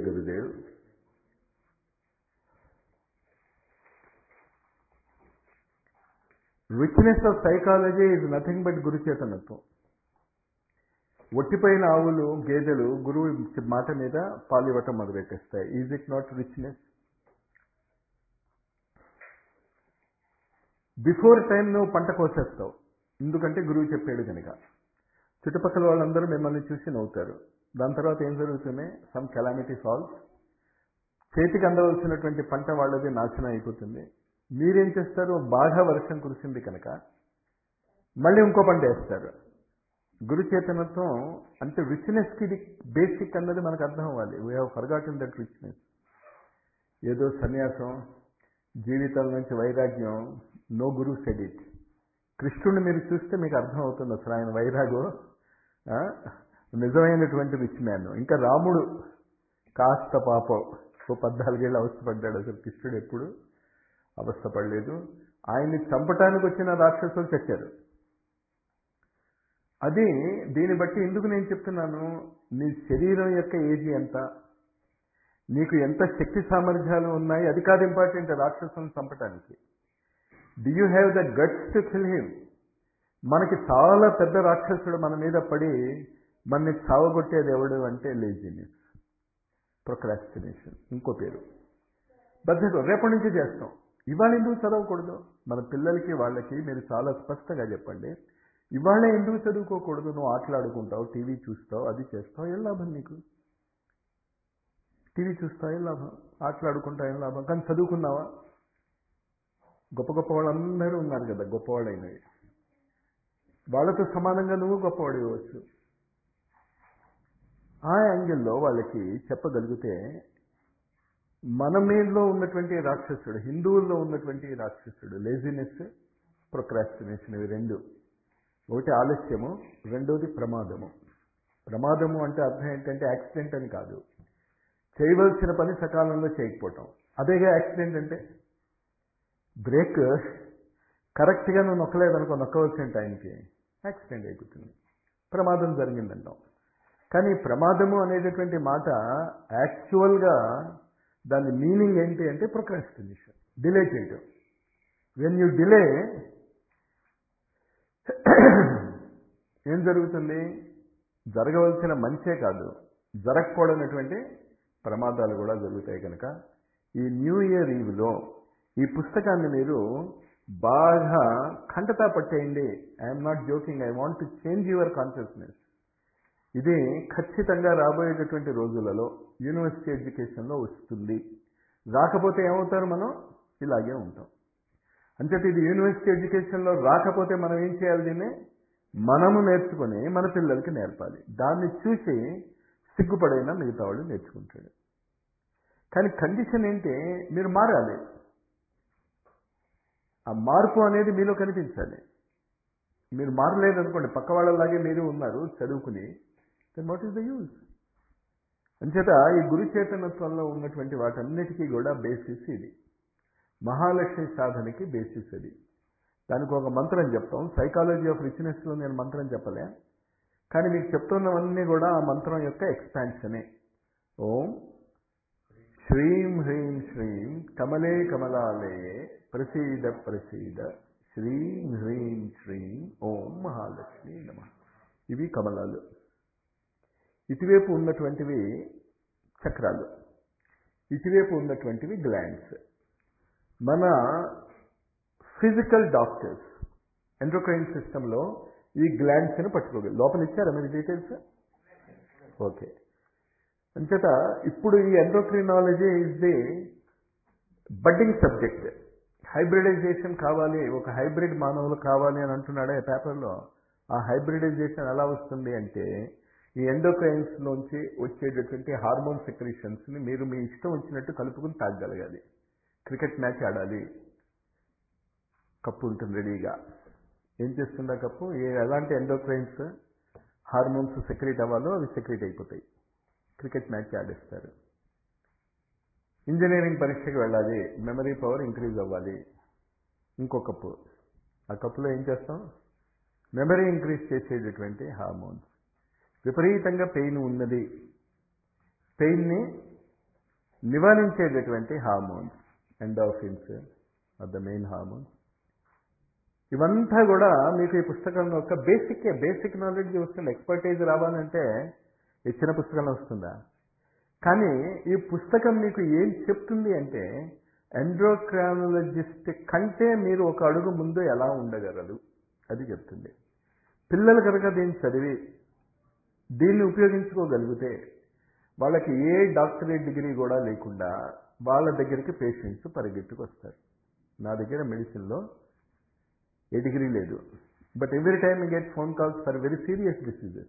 Gurudev richness of psychology is nothing but గురు చేతనత్వం ఒట్టిపోయిన ఆవులు గేదెలు గురువు మాట మీద పాలు ఇవ్వటం మొదలెట్టేస్తాయి is it not richness before time నువ్వు పంట కోసేస్తావు ఎందుకంటే గురువు చెప్పాడు కనుక చుట్టుపక్కల వాళ్ళందరూ మిమ్మల్ని చూసి నవ్వుతారు దాని తర్వాత ఏం జరుగుతుంది సమ్ కెలామిటీ సాల్వ్ చేతికి అందవలసినటువంటి పంట వాళ్ళది నాశనం అయిపోతుంది మీరేం చేస్తారు బాగా వర్షం కురిసింది కనుక మళ్ళీ ఇంకో పంట వేస్తారు గురు చేతనత్వం అంటే రిచ్నెస్కి ఇది బేసిక్ అన్నది మనకు అర్థం అవ్వాలి we have forgotten that richness ఏదో సన్యాసం జీవితాల నుంచి వైరాగ్యం నో గురు సెడ్ ఇట్ కృష్ణుడిని మీరు చూస్తే మీకు అర్థం అవుతుంది అసలు ఆయన వైరాగం ఆ, నిజమైనటువంటి రిచ్ మ్యాన్ ఇంకా రాముడు కాస్త పాపం ఓ పద్నాలుగేళ్ళు అవస్థపడ్డాడు అసలు కృష్ణుడు ఎప్పుడు అవస్థపడలేదు ఆయన్ని చంపటానికి వచ్చిన రాక్షసులు చచ్చారు అది దీన్ని బట్టి ఎందుకు నేను చెప్తున్నాను నీ శరీరం యొక్క ఏజీ ఎంత నీకు ఎంత శక్తి సామర్థ్యాలు ఉన్నాయి అది కాదు ఇంపార్టెంట్ రాక్షసులను చంపటానికి do you have the guts to kill him మనకి చాలా పెద్ద రాక్షసుడు మన మీద పడి మనని చావగొట్టేది ఎవడు అంటే లేజినెస్ ప్రొక్రాస్టినేషన్ ఇంకో పేరు బద్ధకం రేపటి నుంచి చేస్తాం ఇవాళ ఎందుకు చదవకూడదు మన పిల్లలకి వాళ్ళకి మీరు చాలా స్పష్టంగా చెప్పండి ఇవాళ ఎందుకు చదువుకోకూడదు నువ్వు ఆటలాడుకుంటావు టీవీ చూస్తావు అది చేస్తావు ఏం లాభం నీకు టీవీ చూస్తావు ఏం లాభం ఆటలాడుకుంటావు ఏం లాభం కానీ చదువుకున్నావా గొప్ప గొప్ప వాళ్ళందరూ ఉన్నారు కదా గొప్పవాళ్ళైనవి వాళ్ళతో సమానంగా నువ్వు గొప్పవాడు ఇవ్వచ్చు ఆ యాంగిల్లో వాళ్ళకి చెప్పగలిగితే మన మీలో ఉన్నటువంటి రాక్షసుడు హిందువుల్లో ఉన్నటువంటి రాక్షసుడు లేజినెస్ ప్రొక్రాస్టినేషన్ ఇవి రెండు ఒకటి ఆలస్యము రెండోది ప్రమాదము ప్రమాదము అంటే అర్థం ఏంటంటే యాక్సిడెంట్ అని కాదు చేయవలసిన పని సకాలంలో చేయకపోవటం అదేగా యాక్సిడెంట్ అంటే బ్రేక్ కరెక్ట్గా నువ్వు నొక్కలేదనుకో నొక్కవలసిన టైంకి యాక్సిడెంట్ అయిపోతుంది ప్రమాదం జరిగిందంటాం కానీ ప్రమాదము అనేటటువంటి మాట యాక్చువల్గా దాని మీనింగ్ ఏంటి అంటే ప్రొక్రాస్టినేషన్ డిలే చేయటం వెన్ యూ డిలే ఏం జరుగుతుంది జరగవలసిన మంచే కాదు జరగకూడనటువంటి ప్రమాదాలు కూడా జరుగుతాయి కనుక ఈ న్యూ ఇయర్ ఈవ్లో ఈ పుస్తకాన్ని మీరు బాగా ఖండతా పట్టేయండి I'm not joking I want to change your consciousness ఇది ఖచ్చితంగా రాబోయేటటువంటి రోజులలో యూనివర్సిటీ ఎడ్యుకేషన్లో వస్తుంది రాకపోతే ఏమవుతారు మనం ఇలాగే ఉంటాం అంచేత ఇది యూనివర్సిటీ ఎడ్యుకేషన్లో రాకపోతే మనం ఏం చేయాలి దీన్ని మనము నేర్చుకొని మన పిల్లలకి నేర్పాలి దాన్ని చూసి సిగ్గుపడైనా మిగతా వాళ్ళు నేర్చుకుంటాడు కానీ కండిషన్ ఏంటి మీరు మారాలి ఆ మార్పు అనేది మీలో కనిపించాలి మీరు మారలేదు అనుకోండి పక్క వాళ్ళలాగే మీరు ఉన్నారు చదువుకుని then what is the use అంచేత ఈ గురు చైతన్యత్వంలో ఉన్నటువంటి వాటన్నిటికీ కూడా బేసిస్ ఇది మహాలక్ష్మి సాధనకి బేసిస్ అది దానికి ఒక మంత్రం చెప్తాం సైకాలజీ ఆఫ్ రిచ్నెస్లో నేను మంత్రం చెప్పలే కానీ మీకు చెప్తున్నవన్నీ కూడా ఆ మంత్రం యొక్క ఎక్స్పాన్షనే ఓం శ్రీం హ్రీం శ్రీం కమలే కమలాలయే ప్రసీద ప్రసీద శ్రీం హ్రీం శ్రీం ఓం మహాలక్ష్మి నమ ఇవి కమలాలు ఇటువైపు ఉన్నటువంటివి చక్రాలు ఇటువైపు ఉన్నటువంటివి గ్లాండ్స్ మన ఫిజికల్ డాక్టర్స్ ఎండ్రోక్రైన్ సిస్టంలో ఈ గ్లాండ్స్ని పట్టుకోగలరు లోపల ఇచ్చారా మీరు డీటెయిల్స్ ఓకే అంచేత ఇప్పుడు ఈ endocrinology is the budding subject hybridization కావాలి ఒక హైబ్రిడ్ మానవులు కావాలి అని అంటున్నాడే పేపర్లో ఆ హైబ్రిడైజేషన్ ఎలా వస్తుంది అంటే ఈ ఎండోక్రైన్స్ నుంచి వచ్చేటటువంటి హార్మోన్ సెక్రీషన్స్ని మీరు మీ ఇష్టం వచ్చినట్టు కలుపుకుని తాగగలగాలి క్రికెట్ మ్యాచ్ ఆడాలి కప్పు ఉంటుంది రెడీగా ఏం చేస్తుందా కప్పు ఏ ఎలాంటి ఎండోక్రైన్స్ హార్మోన్స్ సెక్రేట్ అవ్వాలో అవి సెక్రేట్ అయిపోతాయి క్రికెట్ మ్యాచ్ ఆడిస్తారు ఇంజనీరింగ్ పరీక్షకి వెళ్ళాలి మెమరీ పవర్ ఇంక్రీజ్ అవ్వాలి ఇంకో కప్పు ఆ కప్పులో ఏం చేస్తాం మెమరీ ఇంక్రీజ్ చేసేటటువంటి హార్మోన్స్ విపరీతంగా పెయిన్ ఉన్నది పెయిన్ని నివారించేటటువంటి hormones endorphins are the main hormones ఇవంతా కూడా మీకు ఈ పుస్తకంలో ఒక బేసిక్ బేసిక్ నాలెడ్జ్ వస్తుంది ఎక్స్పర్టైజ్ రావాలంటే ఇచ్చిన పుస్తకంలో వస్తుందా కానీ ఈ పుస్తకం మీకు ఏం చెప్తుంది అంటే ఎండ్రోక్రానలజిస్ట్ కంటే మీరు ఒక అడుగు ముందు ఎలా ఉండగలరు అది చెప్తుంది పిల్లలు కనుక దీన్ని చదివి దీన్ని ఉపయోగించుకోగలిగితే వాళ్ళకి ఏ డాక్టరేట్ డిగ్రీ కూడా లేకుండా వాళ్ళ దగ్గరికి పేషెంట్స్ పరిగెత్తుకు వస్తారు నా దగ్గర మెడిసిన్లో ఏ డిగ్రీ లేదు but every time get phone calls for very serious diseases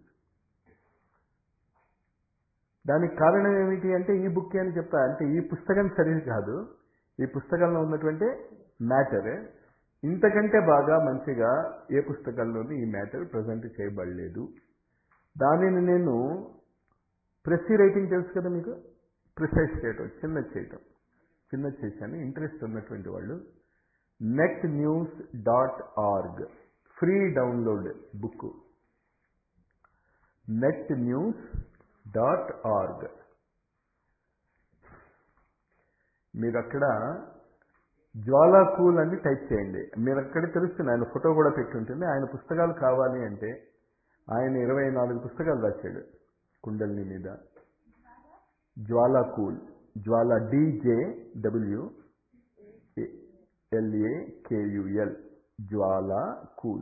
దానికి కారణం ఏమిటి అంటే ఈ బుక్ అని చెప్తా అంటే ఈ పుస్తకం సరిగ్గా కాదు ఈ పుస్తకంలో ఉన్నటువంటి మ్యాటర్ ఇంతకంటే బాగా మంచిగా ఏ పుస్తకంలోనూ ఈ మ్యాటర్ ప్రజెంట్ చేయబడలేదు దానిని నేను ప్రెస్సీ రైటింగ్ తెలుసు కదా మీకు ప్రిసైజ్ చేయటం చిన్నది చేయటం చిన్నది చేశాను ఇంట్రెస్ట్ ఉన్నటువంటి వాళ్ళు net news dot org free download book net news dot org మీరు అక్కడ జ్వాలా కూల్ అని టైప్ చేయండి మీరు అక్కడ తెలుస్తుంది ఆయన ఫోటో కూడా పెట్టుంటుంది ఆయన పుస్తకాలు కావాలి అంటే ఆయన ఇరవై నాలుగు పుస్తకాలు రాశాడు కుండలిని మీద Jwala cool Jwala J W L A K U L Jwala cool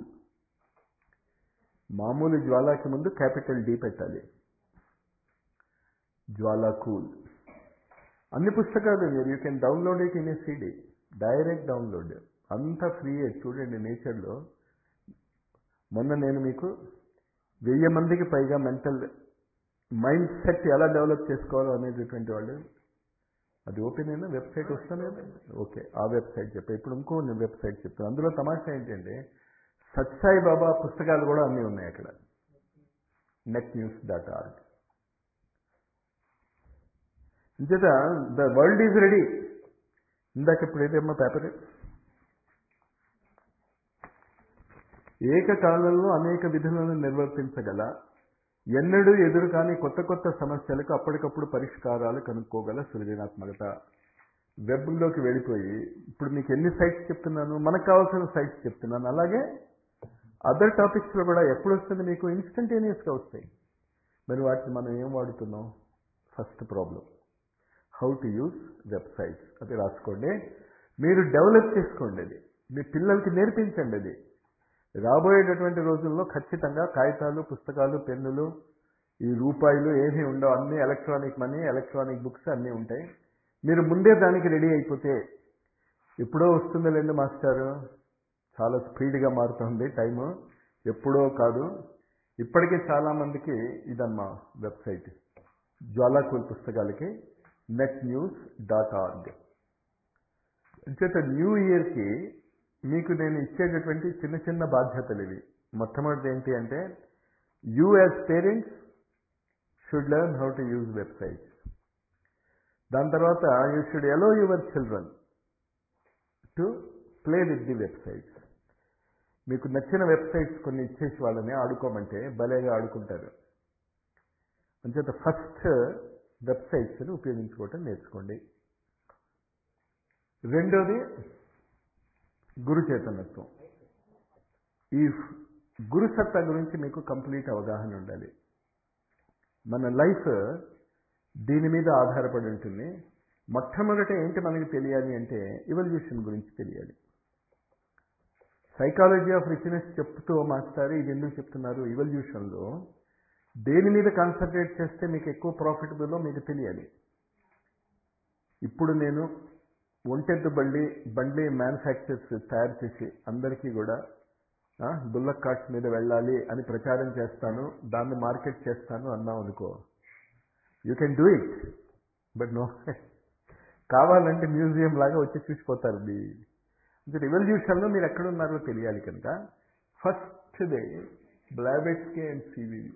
మామూలు జ్వాలాకి ముందు క్యాపిటల్ డి పెట్టాలి జ్వాలా కూల్ అన్ని పుస్తకాలు మీరు you can download it in a CD direct download అంతా ఫ్రీ చూడండి నేచర్లో మొన్న నేను మీకు వెయ్యి మందికి పైగా మెంటల్ మైండ్ సెట్ ఎలా డెవలప్ చేసుకోవాలో అనేటటువంటి వాళ్ళు అది ఓపెన్ అయినా వెబ్సైట్ వస్తానే ఓకే ఆ వెబ్సైట్ చెప్పా ఇప్పుడు ఇంకో వెబ్సైట్ చెప్తాను అందులో తమాషా ఏంటంటే సత్సాయి బాబా పుస్తకాలు కూడా అన్నీ ఉన్నాయి అక్కడ నెట్ న్యూస్ డాట్ ఆర్గ్ ఇంచేత ద వరల్డ్ ఈజ్ రెడీ ఇందాక ఇప్పుడు ఏదమ్మా పేపర్ ఏకకాలంలో అనేక విధులను నిర్వర్తించగల ఎన్నడూ ఎదురు కాని కొత్త కొత్త సమస్యలకు అప్పటికప్పుడు పరిష్కారాలు కనుక్కోగల సృజనాత్మకత వెబ్లోకి వెళ్ళిపోయి ఇప్పుడు మీకు ఎన్ని సైట్స్ చెప్తున్నాను మనకు కావాల్సిన సైట్స్ చెప్తున్నాను అలాగే అదర్ టాపిక్స్లో కూడా ఎప్పుడు వస్తుంది మీకు ఇన్స్టంటేనియస్గా వస్తాయి మరి వాటిని మనం ఏం వాడుతున్నాం first problem how to use websites అది రాసుకోండి మీరు డెవలప్ చేసుకోండి అది మీ పిల్లలకి నేర్పించండి అది రాబోయేటటువంటి రోజుల్లో ఖచ్చితంగా కాగితాలు పుస్తకాలు పెన్నులు ఈ రూపాయలు ఏమీ ఉండవు అన్ని ఎలక్ట్రానిక్ మనీ ఎలక్ట్రానిక్ బుక్స్ అన్నీ ఉంటాయి మీరు ముందే దానికి రెడీ అయిపోతే ఎప్పుడో వస్తుందిలేండి మాస్టారు చాలా స్పీడ్గా మారుతుంది టైము ఎప్పుడో కాదు ఇప్పటికే చాలామందికి ఇదమ్మా వెబ్సైట్ జ్వాలాకూల్ పుస్తకాలకి నెట్ న్యూస్ డాట్ ఆర్గ్ అంచేత న్యూ ఇయర్కి మీకు నేను ఇచ్చేటటువంటి చిన్న చిన్న బాధ్యతలు ఇవి మొట్టమొదటి ఏంటి అంటే you as parents should learn how to use websites దాని తర్వాత you should allow your children to play with the websites మీకు నచ్చిన వెబ్సైట్స్ కొన్ని ఇచ్చేసి వాళ్ళని ఆడుకోమంటే భలేగా ఆడుకుంటారు అంచేత ఫస్ట్ వెబ్సైట్స్ని ఉపయోగించుకోవటం నేర్చుకోండి రెండోది గురు చైతన్యత్వం ఈ గురుసత్తా గురించి మీకు కంప్లీట్ అవగాహన ఉండాలి మన లైఫ్ దీని మీద ఆధారపడి ఉంటుంది మొట్టమొదట ఏంటి మనకి తెలియాలి అంటే ఇవల్యూషన్ గురించి తెలియాలి సైకాలజీ ఆఫ్ రిచ్నెస్ చెప్తూ మాస్టర్ ఇది ఎందుకు చెప్తున్నారు ఇవల్యూషన్లో దేని మీద కాన్సన్ట్రేట్ చేస్తే మీకు ఎక్కువ ప్రాఫిటబుల్లో మీకు తెలియాలి ఇప్పుడు నేను ఒంటెద్దు బండి బండి మ్యానుఫ్యాక్చర్స్ తయారు చేసి అందరికీ కూడా బుల్లక్ కార్ట్స్ మీద వెళ్ళాలి అని ప్రచారం చేస్తాను దాన్ని మార్కెట్ చేస్తాను అన్నాం అనుకో you can do it but no కావాలంటే మ్యూజియం లాగా వచ్చి చూసిపోతారు మీ అంటే రివల్యూషన్లో మీరు ఎక్కడున్నారో తెలియాలి కనుక ఫస్ట్ డే బ్లాబెట్స్కే అండ్ సివివి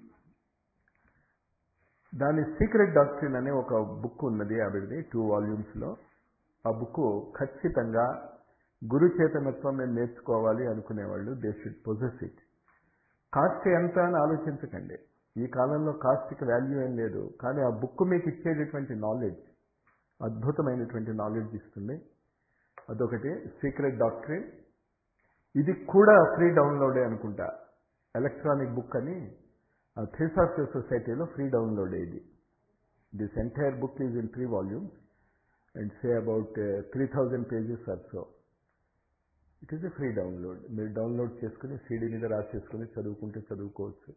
దాని సీక్రెట్ డాక్టరీన్ అనే ఒక బుక్ ఉన్నది ఆవిడది టూ వాల్యూమ్స్లో ఆ బుక్ ఖచ్చితంగా గురు చేతనత్వం మేము నేర్చుకోవాలి అనుకునేవాళ్ళు they should possess it cost ఎంత అని ఆలోచించకండి ఈ కాలంలో కాస్ట్కి వాల్యూ ఏం లేదు కానీ ఆ బుక్ మీకు ఇచ్చేటటువంటి నాలెడ్జ్ అద్భుతమైనటువంటి నాలెడ్జ్ ఇస్తుంది అదొకటి సీక్రెట్ డాక్టరీన్ ఇది కూడా ఫ్రీ డౌన్లోడే అనుకుంటా ఎలక్ట్రానిక్ బుక్ అని థిసాఫియో సొసైటీలో ఫ్రీ డౌన్లోడ్ ఇది this entire book is in three volumes and say about three thousand pages are so it is a free download మీరు డౌన్లోడ్ చేసుకుని సీడీ మీద రాసేసుకుని చదువుకుంటే చదువుకోవచ్చు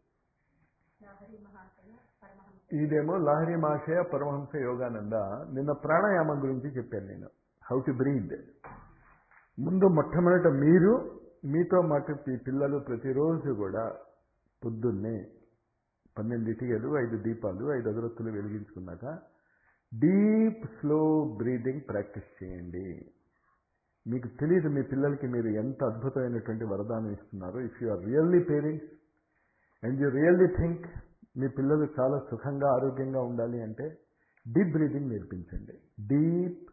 ఇదేమో లహరి మాషయ పరమహంస యోగానంద నిన్న ప్రాణాయామం గురించి చెప్పాను నేను హౌ టు బ్రీద్ ముందు మొట్టమొదట మీరు మీతో మాట మీ పిల్లలు ప్రతిరోజు కూడా పొద్దున్నే పన్నెండు ఇటుకలు ఐదు దీపాలు ఐదు అగరత్తులు వెలిగించుకున్నాక డీప్ స్లో బ్రీదింగ్ ప్రాక్టీస్ చేయండి మీకు తెలియదు మీ పిల్లలకి మీరు ఎంత అద్భుతమైనటువంటి వరదానం ఇస్తున్నారో if you are really parents and you really think మీ పిల్లలు చాలా సుఖంగా ఆరోగ్యంగా ఉండాలి అంటే డీప్ బ్రీదింగ్ నేర్పించండి డీప్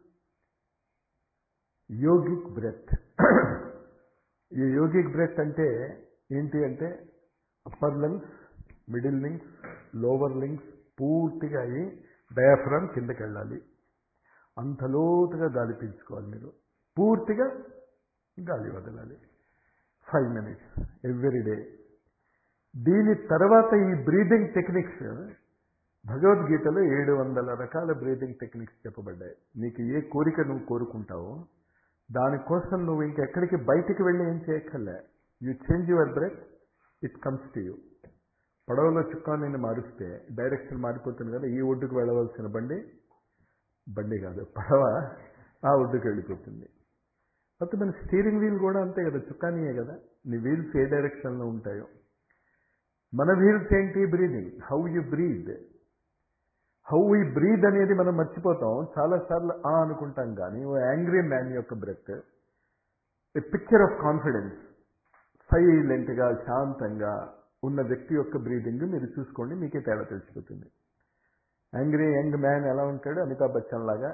యోగిక్ బ్రెత్ ఈ యోగిక్ బ్రెత్ అంటే ఏంటి అంటే upper lungs middle lungs lower lungs పూర్తిగా అయ్యి డయాఫ్రామ్ కిందకి వెళ్ళాలి అంత లోతుగా గాలి పీల్చుకోవాలి మీరు పూర్తిగా గాలి వదలాలి ఫైవ్ మినిట్స్ ఎవ్రీ డే దీని తర్వాత ఈ బ్రీదింగ్ టెక్నిక్స్ భగవద్గీతలో ఏడు వందల రకాల బ్రీదింగ్ టెక్నిక్స్ చెప్పబడ్డాయి నీకు ఏ కోరిక నువ్వు కోరుకుంటావో దానికోసం నువ్వు ఇంకెక్కడికి బయటికి వెళ్ళి ఏం చేయక్కర్లే you change your breath it comes to you పడవలో చుక్కా నేను మారుస్తే డైరెక్షన్ మారిపోతుంది కదా ఈ ఒడ్డుకు వెళ్ళవలసిన బండి బండి కాదు పడవ ఆ ఒడ్డుకు వెళ్ళిపోతుంది అయితే మన స్టీరింగ్ వీల్ కూడా అంతే కదా చుక్కానీయే కదా నీ వీల్స్ ఏ డైరెక్షన్లో ఉంటాయో మన వీల్స్ ఏంటి breathing how you breathe how ఈ బ్రీద్ అనేది మనం మర్చిపోతాం చాలాసార్లు ఆ అనుకుంటాం కానీ ఓ యాంగ్రీ మ్యాన్ యొక్క breath a picture of confidence సైలెంట్గా శాంతంగా ఉన్న వ్యక్తి యొక్క బ్రీదింగ్ మీరు చూసుకోండి మీకే తేడా తెలిసిపోతుంది యాంగ్రీ యంగ్ మ్యాన్ ఎలా ఉంటాడు అమితాబ్ బచ్చన్ లాగా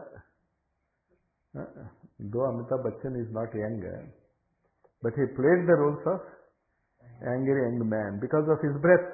though Amitabh Bachchan is not young but he played the roles of angry young man because of his breath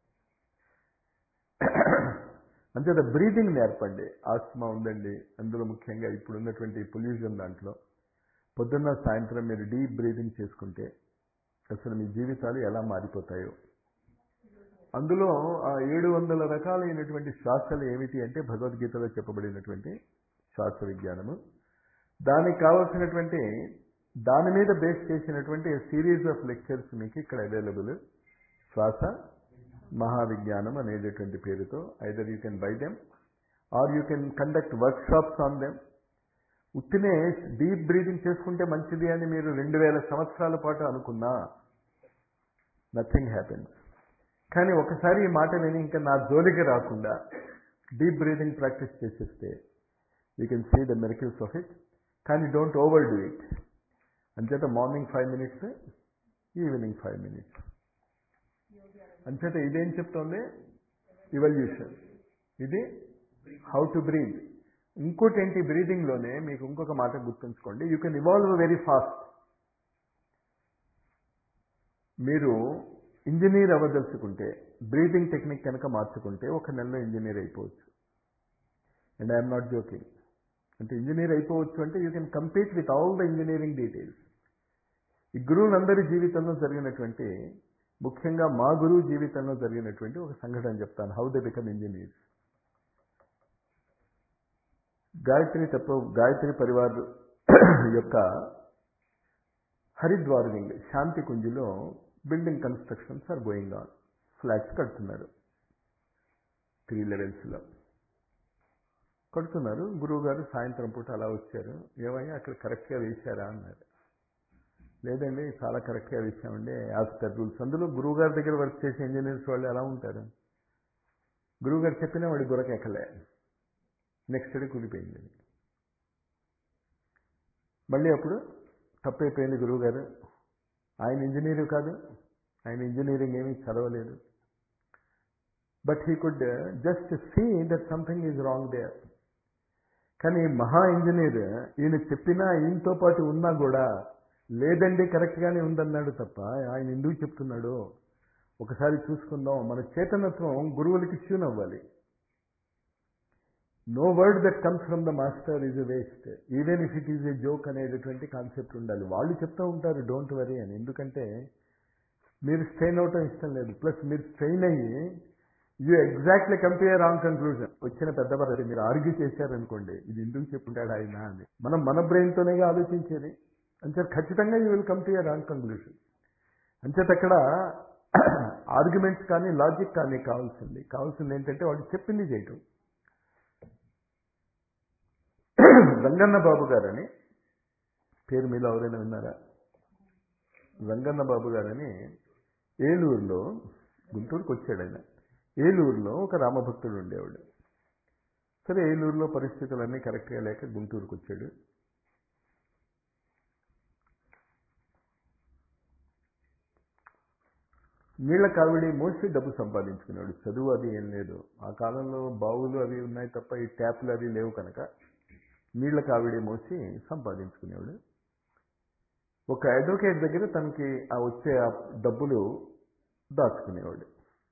అంతే బ్రీదింగ్ నేర్పండి ఆస్మా ఉందండి అందులో ముఖ్యంగా ఇప్పుడు ఉన్నటువంటి పొల్యూషన్ దాంట్లో పొద్దున్న సాయంత్రం మీరు డీప్ బ్రీదింగ్ చేసుకుంటే అసలు మీ జీవితాలు ఎలా మారిపోతాయో అందులో ఆ ఏడు వందల రకాలైనటువంటి శ్వాసలు ఏమిటి అంటే భగవద్గీతలో చెప్పబడినటువంటి శ్వాస విజ్ఞానము దానికి కావలసినటువంటి దాని మీద బేస్ చేసినటువంటి సిరీస్ ఆఫ్ లెక్చర్స్ మీకు ఇక్కడ అవైలబుల్ శ్వాస మహావిజ్ఞానం అనేటటువంటి పేరుతో either you can buy them or you can conduct workshops on them ఉత్తినే డీప్ బ్రీదింగ్ చేసుకుంటే మంచిది అని మీరు రెండు వేల సంవత్సరాల పాటు అనుకున్నా నథింగ్ హ్యాపెన్స్ కానీ ఒకసారి ఈ మాట విని ఇంకా నా జోలికి రాకుండా డీప్ బ్రీదింగ్ ప్రాక్టీస్ చేసేస్తే you can see the miracles of it కానీ డోంట్ ఓవర్ డూ ఇట్ అంచేత morning five minutes evening five minutes అంచేత ఇదేం చెప్తోంది ఇవల్యూషన్ ఇది హౌ టు బ్రీద్ ఇంకోటి ఏంటి బ్రీదింగ్లోనే మీకు ఇంకొక మాట గుర్తుంచుకోండి you can evolve very fast మీరు ఇంజనీర్ అవ్వదలుచుకుంటే బ్రీతింగ్ టెక్నిక్ కనుక మార్చుకుంటే ఒక నెలలో ఇంజనీర్ అయిపోవచ్చు అండ్ ఐఎమ్ నాట్ జోకింగ్ అంటే ఇంజనీర్ అయిపోవచ్చు అంటే you can compete with all the engineering details ఈ గురువులందరి జీవితంలో జరిగినటువంటి ముఖ్యంగా మా గురువు జీవితంలో జరిగినటువంటి ఒక సంఘటన చెప్తాను how they become engineers Gayatri తత్వ గాయత్రి పరివార్ యొక్క హరిద్వార్ వింగ్ శాంతి కుంజిలో building constructions are going on flats కడుతున్నారు త్రీ లెవెల్స్లో కడుతున్నారు గురువు గారు సాయంత్రం పూట అలా వచ్చారు ఏమయ్యా అక్కడ కరెక్ట్గా వేశారా అన్నారు లేదండి చాలా కరెక్ట్గా వేసామండి యాజ్ పర్ రూల్స్ అందులో గురువు గారి దగ్గర వర్క్ చేసే ఇంజనీర్స్ వాళ్ళు ఎలా ఉంటారు గురువు గారు చెప్పినా వాడి గురక ఎక్కలే నెక్స్ట్ డే కూలిపోయింది మళ్ళీ అప్పుడు తప్పైపోయింది గురువు గారు ఆయన ఇంజనీరు కాదు ఆయన ఇంజనీరింగ్ ఏమీ చదవలేదు but he could just see that something is wrong there కానీ మహా ఇంజనీర్ ఈయన చెప్పినా ఈయనతో పాటు ఉన్నా కూడా లేదండి కరెక్ట్గానే ఉందన్నాడు తప్ప ఆయన ఎందుకు చెప్తున్నాడు ఒకసారి చూసుకుందాం మన చేతనత్వం గురువులకి ట్యూన్ అవ్వాలి no word that comes from the master is a waste even if it is a joke అనేటటువంటి కాన్సెప్ట్ ఉండాలి వాళ్ళు చెప్తూ ఉంటారు డోంట్ వరీ అని ఎందుకంటే మీరు స్ట్రెయిన్ అవటం ఇష్టం లేదు ప్లస్ మీరు స్ట్రెయిన్ అయ్యి you exactly compare wrong conclusion వచ్చిన పెద్ద పద్ధతి మీరు ఆర్గ్యూ చేశారనుకోండి ఇది ఎందుకు చెప్పుంటాడు ఆయన అని మనం మన బ్రెయిన్తోనే ఆలోచించేది అంతే ఖచ్చితంగా you will come to a wrong conclusion అంచేత అక్కడ ఆర్గ్యుమెంట్స్ కానీ లాజిక్ కానీ కావాల్సింది కావాల్సింది ఏంటంటే వాడు చెప్పింది చేయటం రంగన్న బాబు గారని పేరు మీలో ఎవరైనా విన్నారా రంగన్న బాబు గారని ఏలూరులో గుంటూరుకు వచ్చాడు ఆయన ఏలూరులో ఒక రామభక్తుడు ఉండేవాడు సరే ఏలూరులో పరిస్థితులన్నీ కరెక్ట్గా లేక గుంటూరుకు వచ్చాడు నీళ్ల కావిడి మోసి డబ్బు సంపాదించుకున్నాడు చదువు అది ఏం లేదు ఆ కాలంలో బావులు అవి ఉన్నాయి తప్ప ఈ ట్యాప్లు అవి లేవు కనుక నీళ్ల కావిడి మోసి సంపాదించుకునేవాడు ఒక అడ్వకేట్ దగ్గర తనకి ఆ వచ్చే ఆ డబ్బులు దాచుకునేవాడు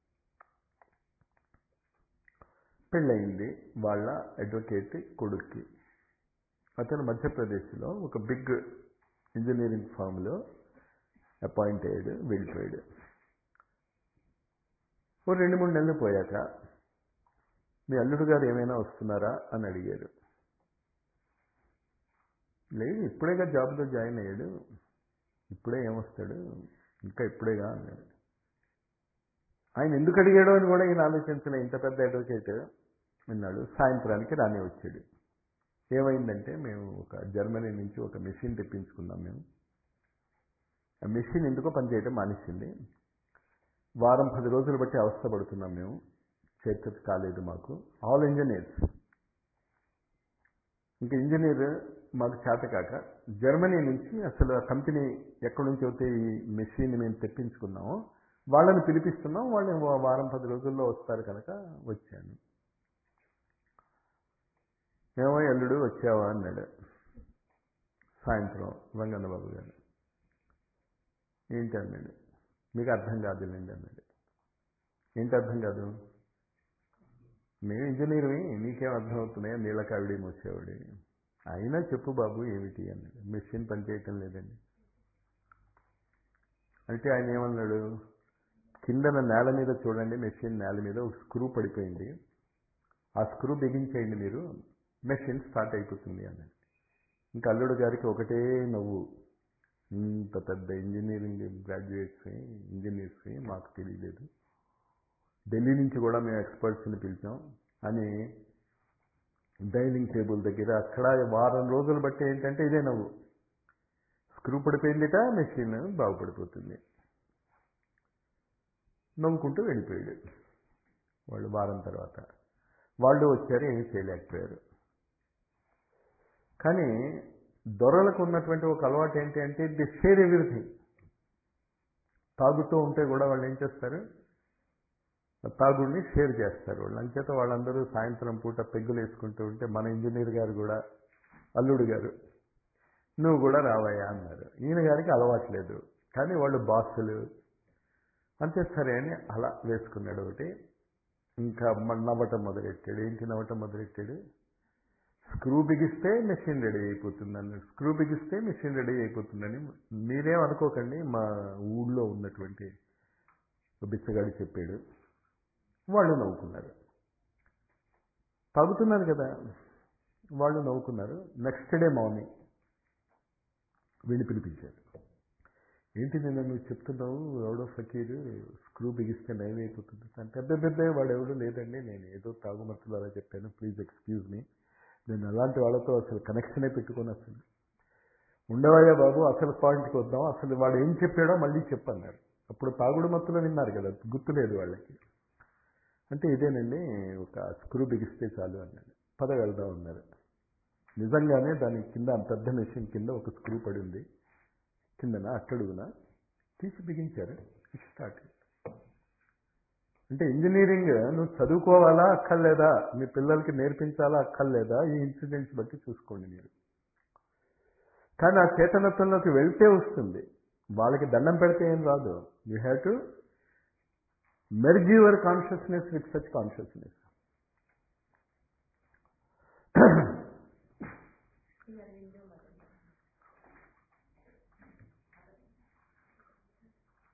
పెళ్ళయింది వాళ్ళ అడ్వకేట్ కొడుక్కి అతను మధ్యప్రదేశ్లో ఒక బిగ్ ఇంజనీరింగ్ ఫామ్లో అపాయింట్ అయ్యాడు వెళ్ళిపోయాడు ఓ రెండు మూడు నెలలు పోయాక మీ అల్లుడు గారు ఏమైనా వస్తున్నారా అని అడిగారు లేదు ఇప్పుడేగా జాబ్లో జాయిన్ అయ్యాడు ఇప్పుడే ఏమొస్తాడు ఇంకా ఇప్పుడేగా అన్నాడు ఆయన ఎందుకు అడిగాడో అని కూడా ఈయన ఆలోచించిన ఇంత పెద్ద అడ్వకేట్ విన్నాడు సాయంత్రానికి రాని వచ్చాడు ఏమైందంటే మేము ఒక జర్మనీ నుంచి ఒక మెషిన్ తెప్పించుకున్నాం మేము ఆ మెషిన్ ఎందుకో పనిచేయడం మానేసింది వారం పది రోజులు బట్టి అవస్థపడుతున్నాం మేము చేర్చదు కాలేదు మాకు ఆల్ ఇంజనీర్స్ ఇంకా ఇంజనీర్ మాకు చేత కాక జర్మనీ నుంచి అసలు ఆ కంపెనీ ఎక్కడి నుంచి అయితే ఈ మెషిన్ మేము తెప్పించుకున్నామో వాళ్ళని పిలిపిస్తున్నాం వాళ్ళని వారం పది రోజుల్లో వస్తారు కనుక వచ్చాను ఏమో అల్లుడు వచ్చావా అన్నాడు సాయంత్రం రంగన్న బాబు గారు ఏంటి అన్నాడు మీకు అర్థం కాదులేండి అన్నాడు ఏంటి అర్థం కాదు మేము ఇంజనీర్వి నీకేం అర్థం అవుతున్నాయో నీళ్ళ కావిడి మూసేవాడి అయినా చెప్పు బాబు ఏమిటి అన్నాడు మెషిన్ పనిచేయటం లేదండి అంటే ఆయన ఏమన్నాడు కిందన నేల మీద చూడండి మెషిన్ నేల మీద ఒక స్క్రూ పడిపోయింది ఆ స్క్రూ బిగించేయండి మీరు మెషిన్ స్టార్ట్ అయిపోతుంది అన్నాడు ఇంకా అల్లుడు గారికి ఒకటే నవ్వు ఇంత పెద్ద ఇంజనీరింగ్ గ్రాడ్యుయేట్స్ ఇంజనీర్స్ మాకు తెలియలేదు ఢిల్లీ నుంచి కూడా మేము ఎక్స్పర్ట్స్ని పిలిచాం అని డైనింగ్ టేబుల్ దగ్గర అక్కడ వారం రోజులు బట్టి ఏంటంటే ఇదే నవ్వు స్క్రూ పడిపోయిందిట మెషిన్ బాగుపడిపోతుంది నవ్వుకుంటూ వెళ్ళిపోయాడు వాళ్ళు వారం తర్వాత వాళ్ళు వచ్చారు ఏమీ చేయలేకపోయారు కానీ దొరలకు ఉన్నటువంటి ఒక అలవాటు ఏంటి అంటే ది షేర్ ఎవ్రీథింగ్ తాగుతూ ఉంటే కూడా వాళ్ళు ఏం చేస్తారు తాగుడిని షేర్ చేస్తారు వాళ్ళు అంచేత వాళ్ళందరూ సాయంత్రం పూట పెగ్గులు వేసుకుంటూ ఉంటే మన ఇంజనీర్ గారు కూడా అల్లుడు గారు నువ్వు కూడా రావయ్యా అన్నారు ఈయన గారికి అలవాట్లేదు కానీ వాళ్ళు బాసులు అంతే సరే అని అలా వేసుకున్నాడు ఒకటి ఇంకా నవ్వటం మొదలెట్టాడు ఏంటి నవ్వటం మొదలెట్టాడు స్క్రూ బిగిస్తే మెషిన్ రెడీ అయిపోతుంది అన్నాడు స్క్రూ బిగిస్తే మెషిన్ రెడీ అయిపోతుందని మీరేం అనుకోకండి మా ఊళ్ళో ఉన్నటువంటి బిచ్చగాడి చెప్పాడు వాళ్ళు నవ్వుకున్నారు తాగుతున్నారు కదా వాళ్ళు నవ్వుకున్నారు నెక్స్ట్ డే మార్నింగ్ వీడిని పిలిపించారు ఏంటి నిన్న నువ్వు చెప్తున్నావు ఎవడో ఫకీరు స్క్రూ బిగిస్తే నయమైపోతుంది అంటే పెద్ద పెద్ద వాడు ఎవడో లేదండి నేను ఏదో తాగుమతులు అలా చెప్పాను ప్లీజ్ ఎక్స్క్యూజ్ మీ నేను అలాంటి వాళ్ళతో అసలు కనెక్షనే పెట్టుకొని అసలు ఉండవయ్యా బాబు అసలు పాయింట్కి వద్దాం అసలు వాడు ఏం చెప్పాడో మళ్ళీ చెప్పన్నారు అప్పుడు తాగుడు మత్తులో విన్నారు కదా గుర్తులేదు వాళ్ళకి అంటే ఇదేనండి ఒక స్క్రూ బిగిస్తే చాలు అన్నాడు పద వెళ్దాం అన్నారు నిజంగానే దాని కింద పెద్ద మెషిన్ కింద ఒక స్క్రూ పడి ఉంది కిందన అట్టడుగున తీసి బిగించారు స్టార్ట్ అంటే ఇంజనీరింగ్ నువ్వు చదువుకోవాలా అక్కర్లేదా మీ పిల్లలకి నేర్పించాలా అక్కర్లేదా ఈ ఇన్సిడెంట్స్ బట్టి చూసుకోండి మీరు కానీ ఆ చేతనత్వంలోకి వెళ్తే వస్తుంది వాళ్ళకి దండం పెడితే ఏం రాదు you have to merge your consciousness with such consciousness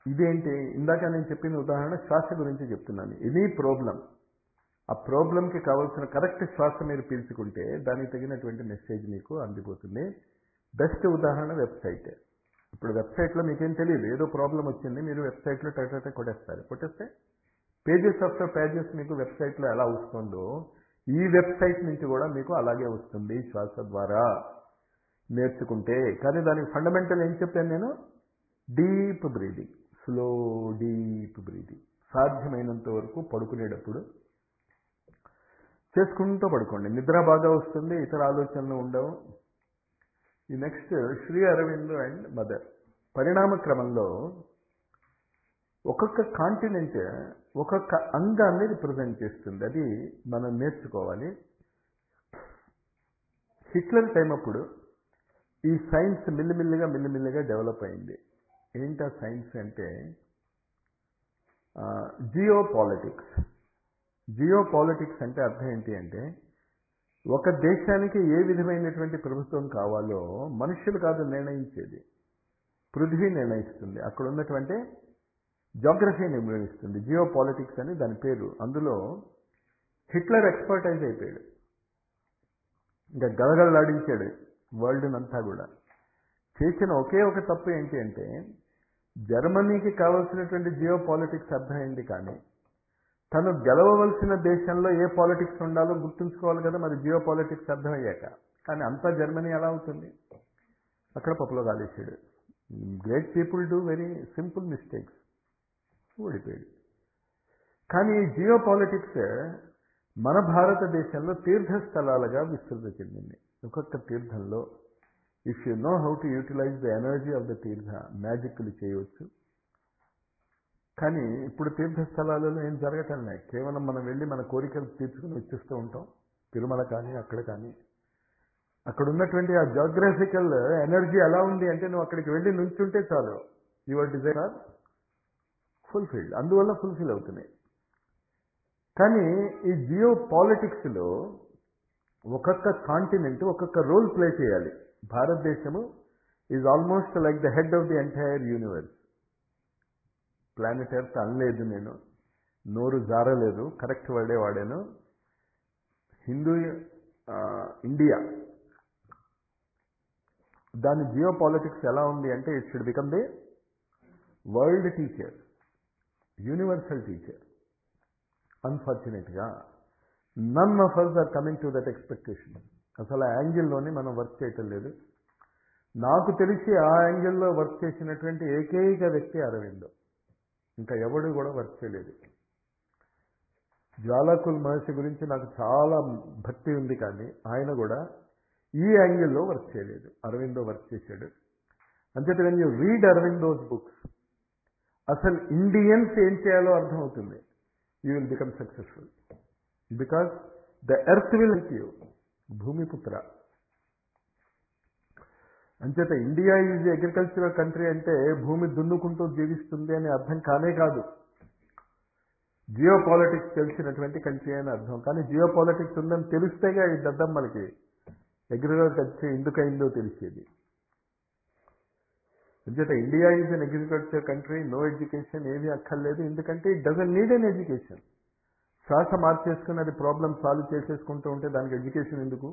ఇదేంటి ఇందాక నేను చెప్పిన ఉదాహరణ శ్వాస గురించి చెప్తున్నాను ఎనీ ప్రాబ్లం ఆ ప్రాబ్లంకి కావాల్సిన కరెక్ట్ శ్వాస మీరు పీల్చుకుంటే దానికి తగినటువంటి మెసేజ్ మీకు అందిపోతుంది బెస్ట్ ఉదాహరణ వెబ్సైట్ ఇప్పుడు వెబ్సైట్లో మీకేం తెలియదు ఏదో ప్రాబ్లం వచ్చింది మీరు వెబ్సైట్లో టైట కొట్టేస్తారు కొట్టేస్తే పేజెస్ ఆఫ్టర్ పేజెస్ మీకు వెబ్సైట్లో ఎలా వస్తుందో ఈ వెబ్సైట్ నుంచి కూడా మీకు అలాగే వస్తుంది శ్వాస ద్వారా నేర్చుకుంటే కానీ దానికి ఫండమెంటల్ ఏం చెప్పాను నేను deep breathing slow deep breathing సాధ్యమైనంత వరకు పడుకునేటప్పుడు చేసుకుంటూ పడుకోండి నిద్ర బాగా వస్తుంది ఇతర ఆలోచనలు ఉండవు ఈ next Shri Aravind and mother పరిణామ క్రమంలో ఒక్కొక్క కాంటినెంట్ ఒక్కొక్క అంగాన్ని రిప్రజెంట్ చేస్తుంది అది మనం నేర్చుకోవాలి హిట్లర్ టైం అప్పుడు ఈ సైన్స్ మిల్లిమిల్లిగా మిల్లిమిల్లిగా డెవలప్ అయింది ఏంటా సైన్స్ అంటే జియో పాలిటిక్స్ జియో పాలిటిక్స్ అంటే అర్థం ఏంటి అంటే ఒక దేశానికి ఏ విధమైనటువంటి ప్రభుత్వం కావాలో మనుషులు కాదు నిర్ణయించేది పృథ్వీ నిర్ణయిస్తుంది అక్కడ ఉన్నటువంటి జాగ్రఫీ నిర్ణయిస్తుంది జియో పాలిటిక్స్ అని దాని పేరు అందులో హిట్లర్ ఎక్స్పర్టైజ్ అయిపోయాడు ఇంకా గలగలలాడించాడు వరల్డ్ అంతా కూడా చేసిన ఒకే ఒక తప్పు ఏంటి అంటే జర్మనీకి కావాల్సినటువంటి జియో పాలిటిక్స్ అర్థమైంది కానీ తను గెలవవలసిన దేశంలో ఏ పాలిటిక్స్ ఉండాలో గుర్తుంచుకోవాలి కదా మరి జియో పాలిటిక్స్ అర్థమయ్యాక కానీ అంతా జర్మనీ ఎలా అవుతుంది అక్కడ పప్పులో కాలేసాడు great people do very simple mistakes ఓడిపోయాడు కానీ ఈ జియో పాలిటిక్స్ మన భారతదేశంలో తీర్థస్థలాలుగా విస్తృత చెందింది ఒక్కొక్క తీర్థంలో if you know how to utilise the energy of the తీర్థ మ్యాజిక్లు చేయవచ్చు కానీ ఇప్పుడు తీర్థస్థలాలలో ఏం జరగటం లేదు కేవలం మనం వెళ్ళి మన కోరికలు తీర్చుకుని వచ్చేస్తూ ఉంటాం తిరుమల కానీ అక్కడ కానీ అక్కడ ఉన్నటువంటి ఆ జాగ్రఫికల్ ఎనర్జీ ఎలా ఉంది అంటే నువ్వు అక్కడికి వెళ్ళి నుంచుంటే చాలు యువర్ డిజైర్ ఆర్ ఫుల్ఫిల్డ్ అందువల్ల ఫుల్ఫిల్ అవుతున్నాయి కానీ ఈ జియో పాలిటిక్స్లో ఒక్కొక్క కాంటినెంట్ ఒక్కొక్క రోల్ ప్లే చేయాలి భారతదేశము is almost like the head of the entire universe planet earth అనలేదు నేను నోరు జారలేదు కరెక్ట్ వర్డే వాడాను హిందూ ఇండియా దాని జియో పాలిటిక్స్ ఎలా ఉంది అంటే it should become the world teacher universal teacher అన్ఫార్చునేట్గా none of us are coming to that expectation అసలు ఆ యాంగిల్లోనే మనం వర్క్ చేయటం లేదు నాకు తెలిసి ఆ యాంగిల్లో వర్క్ చేసినటువంటి ఏకైక వ్యక్తి అరవిందో ఇంకా ఎవడు కూడా వర్క్ చేయలేదు జ్వాలాకుల్ మహర్షి గురించి నాకు చాలా భక్తి ఉంది కానీ ఆయన కూడా ఈ యాంగిల్లో వర్క్ చేయలేదు అరవిందో వర్క్ చేశాడు అంచేత when you read Aurobindo's books అసలు ఇండియన్స్ ఏం చేయాలో అర్థమవుతుంది you will become successful because the earth will help you భూమిపుత్ర అంచేత ఇండియా ఈజ్ అగ్రికల్చరల్ కంట్రీ అంటే భూమి దున్నుకుంటూ జీవిస్తుంది అని అర్థం కానే కాదు జియో పాలిటిక్స్ తెలిసినటువంటి కంట్రీ అని అర్థం కానీ జియో పాలిటిక్స్ ఉందని తెలిస్తేగా ఈ దద్దమ్మలకి అగ్రికల్చర్ ఎందుకైందో తెలిసేది అంచేత India is an agriculture country no education ఏమీ అక్కర్లేదు ఎందుకంటే it doesn't need an education శ్వాస మార్చేసుకుని అది ప్రాబ్లం సాల్వ్ చేసేసుకుంటూ ఉంటే దానికి ఎడ్యుకేషన్ ఎందుకు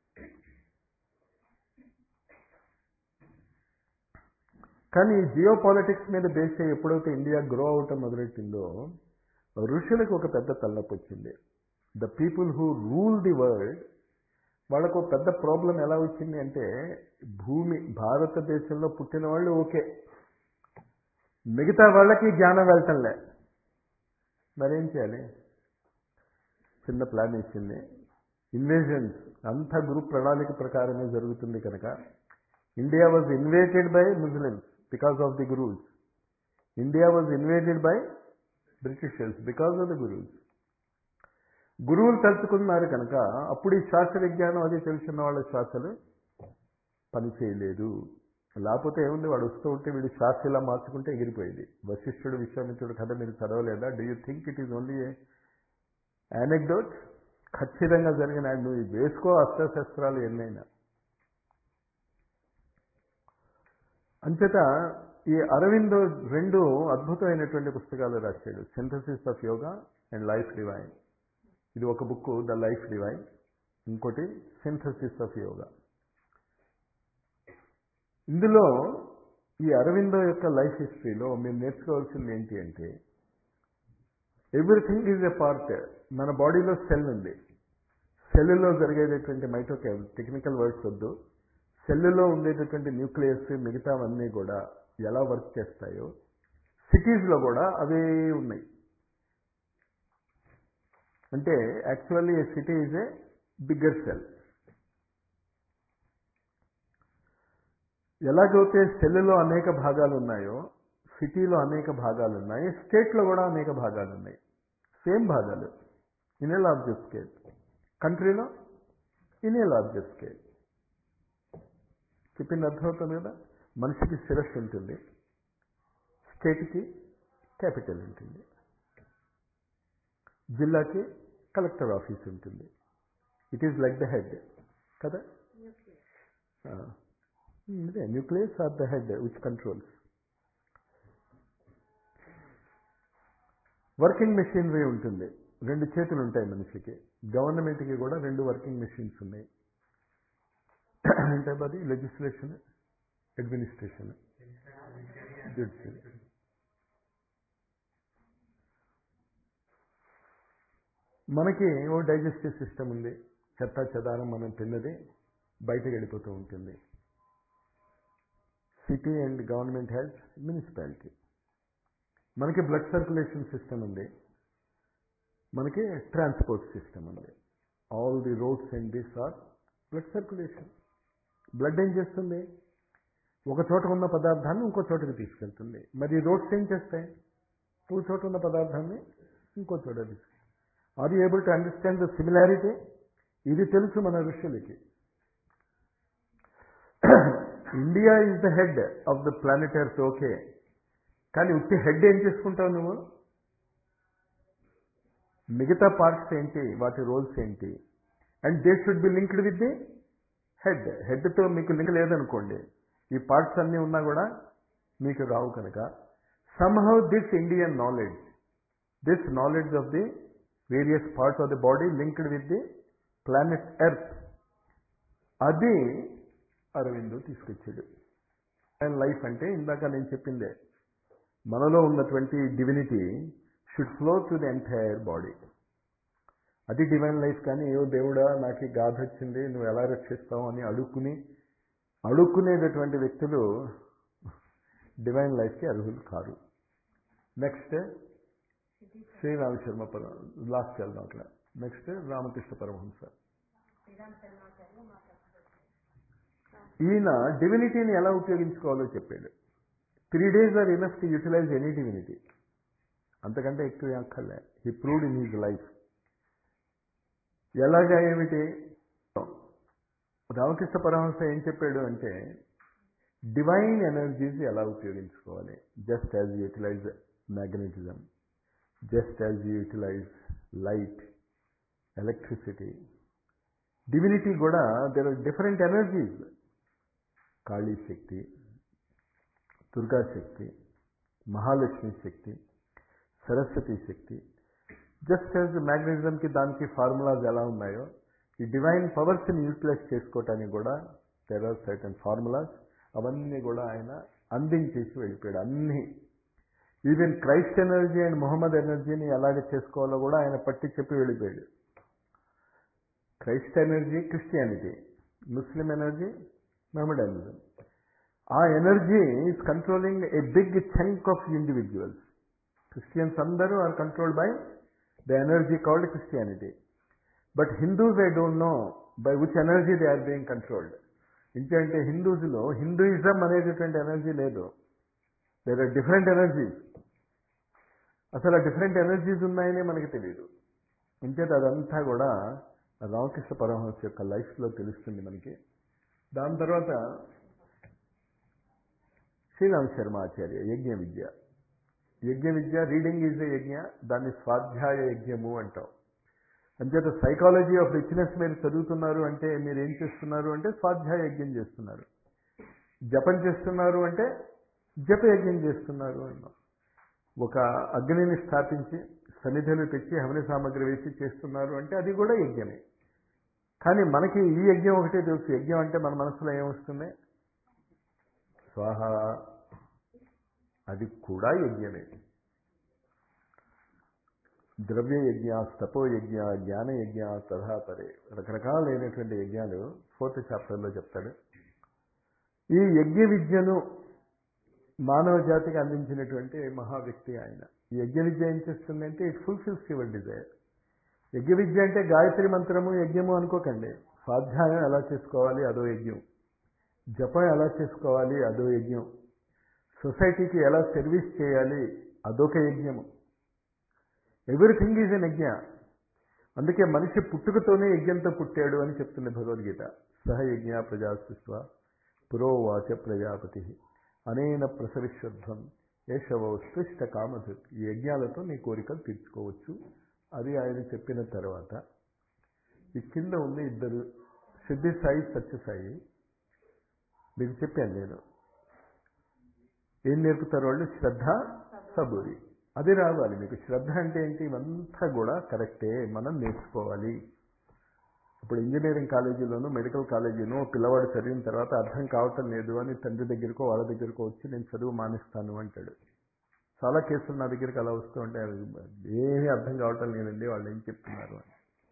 కానీ జియో పాలిటిక్స్ మీద బేస్ అయ్యి ఎప్పుడైతే ఇండియా గ్రో అవటం మొదలెట్టిందో ఋషులకు ఒక పెద్ద తలనొప్పి వచ్చింది the people who rule the world వాళ్ళకు పెద్ద ప్రాబ్లం ఎలా వచ్చింది అంటే భూమి భారతదేశంలో పుట్టిన వాళ్ళు ఓకే మిగతా వాళ్ళకి జ్ఞానం వెళ్ళటంలే మరేం చేయాలి చిన్న ప్లాన్ ఇచ్చింది ఇన్వేజన్స్ అంతా గ్రూప్ ప్రణాళిక ప్రకారమే జరుగుతుంది కనుక India was invaded by Muslims because of the gurus India was invaded by Britishers because of the gurus గురువులు తలుచుకున్నారు కనుక అప్పుడు ఈ శాస్త్ర విజ్ఞానం అది తెలిసిన వాళ్ళ శ్వాసలు పనిచేయలేదు లేకపోతే ఏముంది వాడు వస్తూ ఉంటే వీడు శ్వాస ఇలా మార్చుకుంటే ఎగిరిపోయేది వశిష్ఠుడు విశ్వామిత్రుడు కథ మీరు చదవలేదా do you think it is only anecdote ఖచ్చితంగా జరిగిన నువ్వు వేసుకో అస్త్రశస్త్రాలు ఎన్నైనా అంచేత ఈ అరవిందో రెండు అద్భుతమైనటువంటి పుస్తకాలు రాశాడు synthesis of yoga and life divine ఇది ఒక బుక్ ద లైఫ్ డివైన్ ఇంకోటి సింథసిస్ ఆఫ్ యోగా ఇందులో ఈ అరవిందో యొక్క లైఫ్ హిస్టరీలో మీరు నేర్చుకోవాల్సింది ఏంటి అంటే ఎవ్రీథింగ్ ఈజ్ ఎ పార్ట్ మన బాడీలో సెల్ ఉంది సెల్లులో జరిగేటటువంటి మైటోకే టెక్నికల్ వర్డ్స్ వద్దు సెల్లులో ఉండేటటువంటి న్యూక్లియస్ మిగతావన్నీ కూడా ఎలా వర్క్ చేస్తాయో సిటీస్లో కూడా అవే ఉన్నాయి అంటే actually a city is a bigger cell ఎలాగైతే సెల్లులో అనేక భాగాలు ఉన్నాయో సిటీలో అనేక భాగాలు ఉన్నాయి స్టేట్లో కూడా అనేక భాగాలు ఉన్నాయి సేమ్ భాగాలు ఇన్ ఏ లార్జర్ స్కేల్ కంట్రీలో ఇన్ ఏ లార్జర్ స్కేల్ చెప్పింది అర్థమవుతుంది కదా మనిషికి శిరస్సు ఉంటుంది స్టేట్కి క్యాపిటల్ ఉంటుంది జిల్లాకి కలెక్టర్ ఆఫీస్ ఉంటుంది it is like the head కదా ఇదే nucleus or the head which controls working machinery ఉంటుంది రెండు చేతులు ఉంటాయి మనిషికి గవర్నమెంట్కి కూడా రెండు వర్కింగ్ మెషిన్స్ ఉన్నాయి అంటే అది లెజిస్లేషన్ అడ్మినిస్ట్రేషన్ మనకి ఓ డైజెస్టివ్ సిస్టమ్ ఉంది చెత్త చెదారం మనం తిన్నది బయటకు వెళ్ళిపోతూ ఉంటుంది city and government has municipality మనకి బ్లడ్ సర్క్యులేషన్ సిస్టమ్ ఉంది మనకి ట్రాన్స్పోర్ట్ సిస్టమ్ ఉంది all the roads and this are blood circulation blood ఏం చేస్తుంది ఒక చోట ఉన్న పదార్థాన్ని ఇంకో చోటకి తీసుకెళ్తుంది మరి రోడ్స్ ఏం చేస్తాయి ఒక చోట ఉన్న పదార్థాన్ని ఇంకో చోట తీసుకెళ్తాయి are you able to understand the similarity ఇది తెలుసు మన ఋషులకి India is the head of the planet earth okay కానీ ఉత్తి హెడ్ ఏం చేసుకుంటావు నువ్వు మిగతా పార్ట్స్ ఏంటి వాటి రోల్స్ ఏంటి and they should be linked with the head హెడ్తో మీకు లింక్ లేదనుకోండి ఈ పార్ట్స్ అన్నీ ఉన్నా కూడా మీకు రావు కనుక somehow this Indian knowledge this knowledge of the various parts of the body linked with the planet earth అది అరవిందో తీసుకొచ్చాడు అండ్ లైఫ్ అంటే ఇందాక నేను చెప్పిందే మనలో ఉన్నటువంటి divinity should flow to the entire body అది డివైన్ లైఫ్ కానీ ఏవో దేవుడా నాకు ఈ గాథ వచ్చింది నువ్వు ఎలా రక్షిస్తావు అని అడుక్కుని అడుక్కునేటటువంటి వ్యక్తులు డివైన్ లైఫ్కి అర్హులు కారు నెక్స్ట్ శ్రీరామ శర్మ పర లాస్ట్ వెళ్దాం అట్లా నెక్స్ట్ రామకృష్ణ పరమహంస ఈయన డివినిటీని ఎలా ఉపయోగించుకోవాలో చెప్పాడు three days are enough to utilize any divinity అంతకంటే ఎక్కువ అక్కర్లే he proved in his life ఎలాగా ఏమిటి రామకృష్ణ పరమహంస ఏం చెప్పాడు అంటే డివైన్ ఎనర్జీస్ ఎలా ఉపయోగించుకోవాలి just as utilize magnetism just as utilize light electricity divinity కూడా there are different energies Kali Shakti Durgashakti Mahalakshmi Shakti Saraswati Shakti just as మ్యాగ్నెటిజంకి దానికి ఫార్ములాస్ ఎలా ఉన్నాయో ఈ డివైన్ పవర్స్ని యూటిలైజ్ చేసుకోవటానికి కూడా దెర్ ఆర్ సర్టన్ ఫార్ములాస్ అవన్నీ కూడా ఆయన అందించేసి వెళ్ళిపోయాడు అన్నీ even Christ energy and Mohammed ఎనర్జీని ఎలాగ చేసుకోవాలో కూడా ఆయన పట్టి చెప్పి వెళ్ళిపోయాడు Christ energy Christianity Muslim energy Mohammedanism ఆ energy is controlling a big chunk of individuals Christians అందరూ are controlled by the energy called Christianity but Hindus I don't know by which energy they are being controlled ఇంకంటే హిందూస్లో Hinduism అనేటటువంటి energy లేదు there are different energies అసలు ఆ different energies ఉన్నాయని మనకి తెలియదు ఇంకేత అదంతా కూడా రామకృష్ణ పరమహంస యొక్క లైఫ్లో తెలుస్తుంది మనకి దాని తర్వాత శ్రీరామ్ శర్మ ఆచార్య యజ్ఞ విద్య యజ్ఞ విద్య రీడింగ్ ఈజ్ ఏ యజ్ఞ దాన్ని స్వాధ్యాయ యజ్ఞము అంటాం అంచేత సైకాలజీ ఆఫ్ రిచ్నెస్ మీరు చదువుతున్నారు అంటే మీరు ఏం చేస్తున్నారు అంటే స్వాధ్యాయ యజ్ఞం చేస్తున్నారు జపం చేస్తున్నారు అంటే జపయజ్ఞం చేస్తున్నారు అన్నాం ఒక అగ్నిని స్థాపించి సన్నిధులు తెచ్చి హవన సామగ్రి వేసి చేస్తున్నారు అంటే అది కూడా యజ్ఞమే కానీ మనకి ఈ యజ్ఞం ఒకటే తెలుసు యజ్ఞం అంటే మన మనసులో ఏమొస్తుంది స్వాహ అది కూడా యజ్ఞమే ద్రవ్య యజ్ఞ తపో యజ్ఞ జ్ఞాన యజ్ఞ తథాపరే రకరకాలైనటువంటి యజ్ఞాలు ఫోర్త్ చాప్టర్లో చెప్తాడు ఈ యజ్ఞ విద్యను మానవ జాతికి అందించినటువంటి మహా వ్యక్తి ఆయన ఈ యజ్ఞ విద్య ఏం చేస్తుందంటే ఇట్ ఫుల్ఫిల్స్ యువర్ డిజైర్ యజ్ఞ విద్య అంటే గాయత్రి మంత్రము యజ్ఞము అనుకోకండి స్వాధ్యాయం ఎలా చేసుకోవాలి అదో యజ్ఞం జపం ఎలా చేసుకోవాలి అదో యజ్ఞం సొసైటీకి ఎలా సర్వీస్ చేయాలి అదొక యజ్ఞము ఎవ్రీథింగ్ ఈజ్ ఎన్ యజ్ఞ అందుకే మనిషి పుట్టుకతోనే యజ్ఞంతో పుట్టాడు అని చెప్తుంది భగవద్గీత సహయజ్ఞ ప్రజా సృష్వ పురోవాచ ప్రజాపతి అనేన ప్రసవిశ్వధ్వం ఏషవో సృష్ట కామధుక్ ఈ యజ్ఞాలతో నీ కోరికలు తీర్చుకోవచ్చు అది ఆయన చెప్పిన తర్వాత ఈ కింద ఉంది ఇద్దరు సిద్ధి సాయి సత్యసాయి మీకు చెప్పాను నేను ఏం నేర్పుతారు వాళ్ళు శ్రద్ధ సబూరి అది రావాలి మీకు శ్రద్ధ అంటే ఏంటి ఇవంతా కూడా కరెక్టే మనం నేర్చుకోవాలి ఇప్పుడు ఇంజనీరింగ్ కాలేజీలోనూ మెడికల్ కాలేజీనో పిల్లవాడు చదివిన తర్వాత అర్థం కావటం లేదు అని తండ్రి దగ్గరకో వాళ్ళ దగ్గరకో వచ్చి నేను చదువు మానేస్తాను అంటాడు చాలా కేసులు నా దగ్గరికి అలా వస్తూ ఉంటాయి ఏమీ అర్థం కావటం లేదండి వాళ్ళు ఏం చెప్తున్నారు అని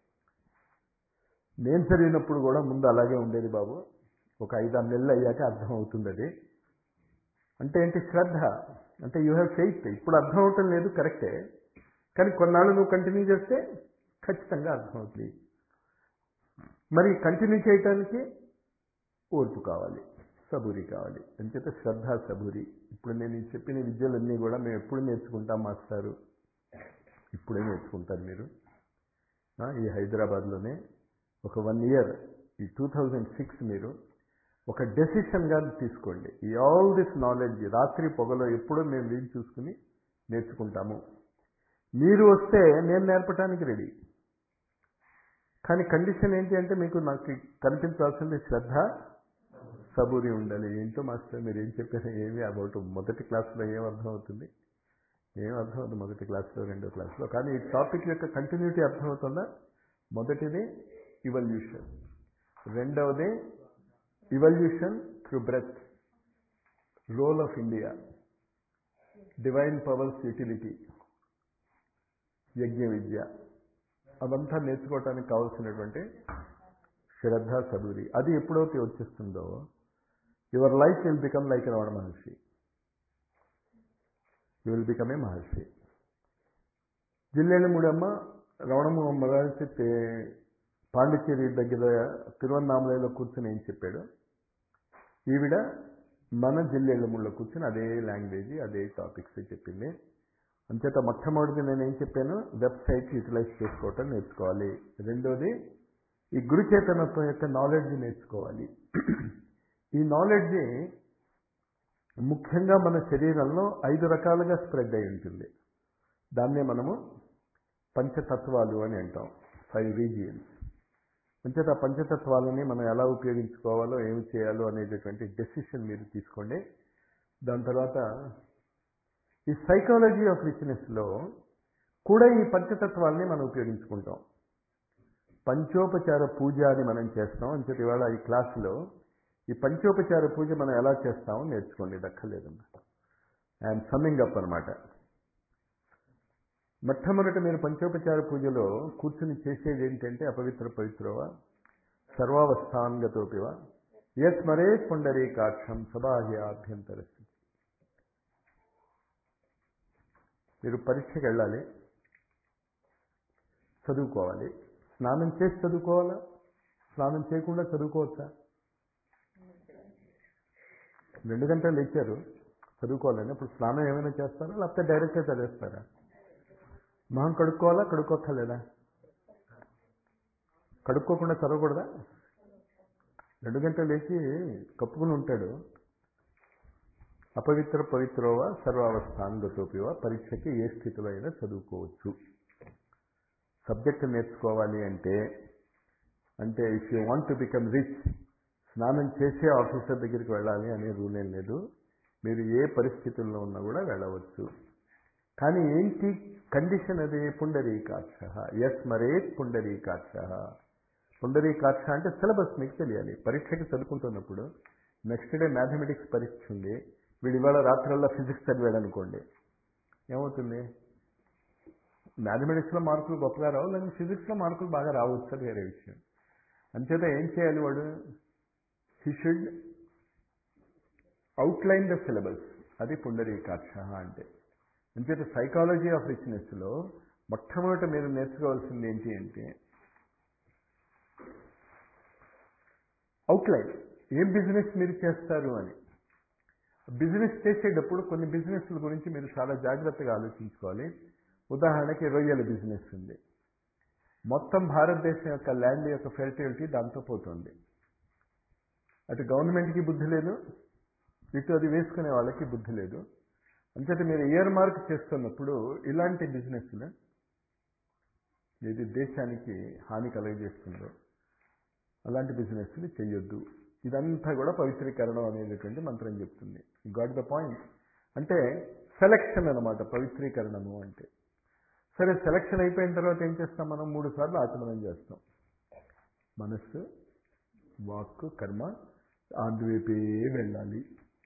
నేను చదివినప్పుడు కూడా ముందు అలాగే ఉండేది బాబు ఒక ఐదు ఆరు నెలలు అయ్యాక అర్థం అవుతుంది అది అంటే ఏంటి శ్రద్ధ అంటే యూ హ్యావ్ ఫెయిత్ ఇప్పుడు అర్థం అవటం లేదు కరెక్టే కానీ కొన్నాళ్ళు నువ్వు కంటిన్యూ చేస్తే ఖచ్చితంగా అర్థమవుతుంది మరి కంటిన్యూ చేయటానికి ఓర్పు కావాలి సబూరి కావాలి అంచేత శ్రద్ధ సబూరి ఇప్పుడు నేను ఈ చెప్పిన విద్యలన్నీ కూడా మేము ఎప్పుడు నేర్చుకుంటాం మాస్టారు ఇప్పుడే నేర్చుకుంటారు మీరు ఈ హైదరాబాద్లోనే ఒక వన్ ఇయర్ ఈ టూ థౌజండ్ సిక్స్ మీరు ఒక డెసిషన్గా తీసుకోండి ఈ ఆల్ దిస్ నాలెడ్జ్ రాత్రి పొగలో ఎప్పుడూ మేము వీలు చూసుకుని నేర్చుకుంటాము మీరు వస్తే నేను నేర్పడానికి రెడీ కానీ కండిషన్ ఏంటి అంటే మీకు నాకు కనిపించాల్సింది శ్రద్ధ సబూరి ఉండాలి ఏంటో మాస్టర్ మీరు ఏం చెప్పారు ఏమి అబౌట్ మొదటి క్లాస్లో ఏం అర్థం అవుతుంది ఏం అర్థం అవుతుంది మొదటి క్లాస్లో రెండో క్లాస్లో కానీ ఈ టాపిక్ యొక్క కంటిన్యూటీ అర్థమవుతుందా మొదటిది ఇవల్యూషన్ రెండవది evolution through breath role of India divine powers utility యజ్ఞ విద్య అదంతా నేర్చుకోవటానికి కావాల్సినటువంటి శ్రద్ధ సబూరి అది ఎప్పుడైతే వచ్చేస్తుందో your life will become like Ramana Maharshi you will become a Maharshi జిల్లేని మూడమ్మ రమణ మహర్షి పాండిచ్చేరి దగ్గర తిరువన్నామలలో కూర్చొని ఏం చెప్పాడు ఈవిడ మన జిల్లేళ్ళముళ్ళో కూర్చొని అదే లాంగ్వేజ్ అదే టాపిక్స్ చెప్పింది అంచేత మొట్టమొదటిది నేను ఏం చెప్పాను వెబ్సైట్ యూటిలైజ్ చేసుకోవటం నేర్చుకోవాలి రెండోది ఈ గురు చేతనత్వం యొక్క నాలెడ్జ్ నేర్చుకోవాలి ఈ నాలెడ్జ్ ముఖ్యంగా మన శరీరంలో ఐదు రకాలుగా స్ప్రెడ్ అయి ఉంటుంది దాన్నే మనము పంచతత్వాలు అని అంటాం ఫైవ్ రీజియన్స్ అంచేత ఆ పంచతత్వాలని మనం ఎలా ఉపయోగించుకోవాలో ఏమి చేయాలో అనేటటువంటి డెసిషన్ మీరు తీసుకోండి దాని తర్వాత ఈ సైకాలజీ ఆఫ్ రిచ్నెస్లో కూడా ఈ పంచతత్వాల్ని మనం ఉపయోగించుకుంటాం పంచోపచార పూజ అని మనం చేస్తాం అంచేత ఇవాళ ఈ క్లాసులో ఈ పంచోపచార పూజ మనం ఎలా చేస్తామో నేర్చుకోండి దక్కలేదమ్మా ఐఎమ్ సమ్మింగ్ అప్ అనమాట మొట్టమొదట మీరు పంచోపచార పూజలో కూర్చుని చేసేది ఏంటంటే అపవిత్ర పవిత్రవ సర్వావస్థాంగతోపివ యస్మరే పుండరీకాక్షం సబాహ్యాభ్యంతర మీరు పరీక్షకి వెళ్ళాలి చదువుకోవాలి స్నానం చేసి చదువుకోవాలా స్నానం చేయకుండా చదువుకోవచ్చా రెండు గంటలు లేచారు చదువుకోవాలని ఇప్పుడు స్నానం ఏమైనా చేస్తారా లేకపోతే డైరెక్ట్గా చదివేస్తారా మొహం కడుక్కోవాలా కడుక్కోక్కర్లేదా కడుక్కోకుండా చదవకూడదా రెండు గంటలు లేచి కప్పుకుని ఉంటాడు అపవిత్ర పవిత్రోవ సర్వావస్థాంగతోపివ పరీక్షకి ఏ స్థితిలో అయినా చదువుకోవచ్చు సబ్జెక్ట్ నేర్చుకోవాలి అంటే అంటే if you want to become rich స్నానం చేసే ఆఫీసర్ దగ్గరికి వెళ్ళాలి అనే రూల్ ఏం లేదు మీరు ఏ పరిస్థితుల్లో ఉన్నా కూడా వెళ్ళవచ్చు కానీ ఏంటి కండిషన్ అది పుండరీకాక్ష ఎస్ మరేత్ పుండరీకాక్ష పుండరీకాక్ష అంటే సిలబస్ మీకు తెలియాలి పరీక్షకి చదువుకుంటున్నప్పుడు నెక్స్ట్ డే మ్యాథమెటిక్స్ పరీక్ష ఉంది వీడు ఇవాళ రాత్రల్లా ఫిజిక్స్ చదివాడు అనుకోండి ఏమవుతుంది మ్యాథమెటిక్స్లో మార్కులు గొప్పగా రావు లేకపోతే ఫిజిక్స్లో మార్కులు బాగా రావచ్చు అది వేరే విషయం అంచేత ఏం చేయాలి వాడు he should outline the syllabus అది పుండరీకాక్ష అంటే అంచేత సైకాలజీ ఆఫ్ రిచ్నెస్లో మొట్టమొదట మీరు నేర్చుకోవాల్సింది ఏంటి అంటే అవుట్లైన్ ఏం బిజినెస్ మీరు చేస్తారు అని బిజినెస్ చేసేటప్పుడు కొన్ని బిజినెస్ల గురించి మీరు చాలా జాగ్రత్తగా ఆలోచించుకోవాలి ఉదాహరణకి రొయ్యల బిజినెస్ ఉంది మొత్తం భారతదేశం యొక్క ల్యాండ్ యొక్క ఫెర్టిలిటీ దాంతో పోతుంది అటు గవర్నమెంట్కి బుద్ధి లేదు ఇటు అది వేసుకునే వాళ్ళకి బుద్ధి లేదు అంచేత మీరు ఇయర్ మార్క్ చేస్తున్నప్పుడు ఇలాంటి బిజినెస్లు ఏది దేశానికి హాని కలగజేస్తుందో అలాంటి బిజినెస్లు చేయొద్దు ఇదంతా కూడా పవిత్రీకరణం అనేటటువంటి మంత్రం చెప్తుంది గాట్ ద పాయింట్ అంటే సెలక్షన్ అనమాట పవిత్రీకరణము అంటే సరే సెలక్షన్ అయిపోయిన తర్వాత ఏం చేస్తాం మనం మూడు సార్లు ఆచమనం చేస్తాం మనస్సు వాక్కు కర్మ అందువైపే వెళ్ళాలి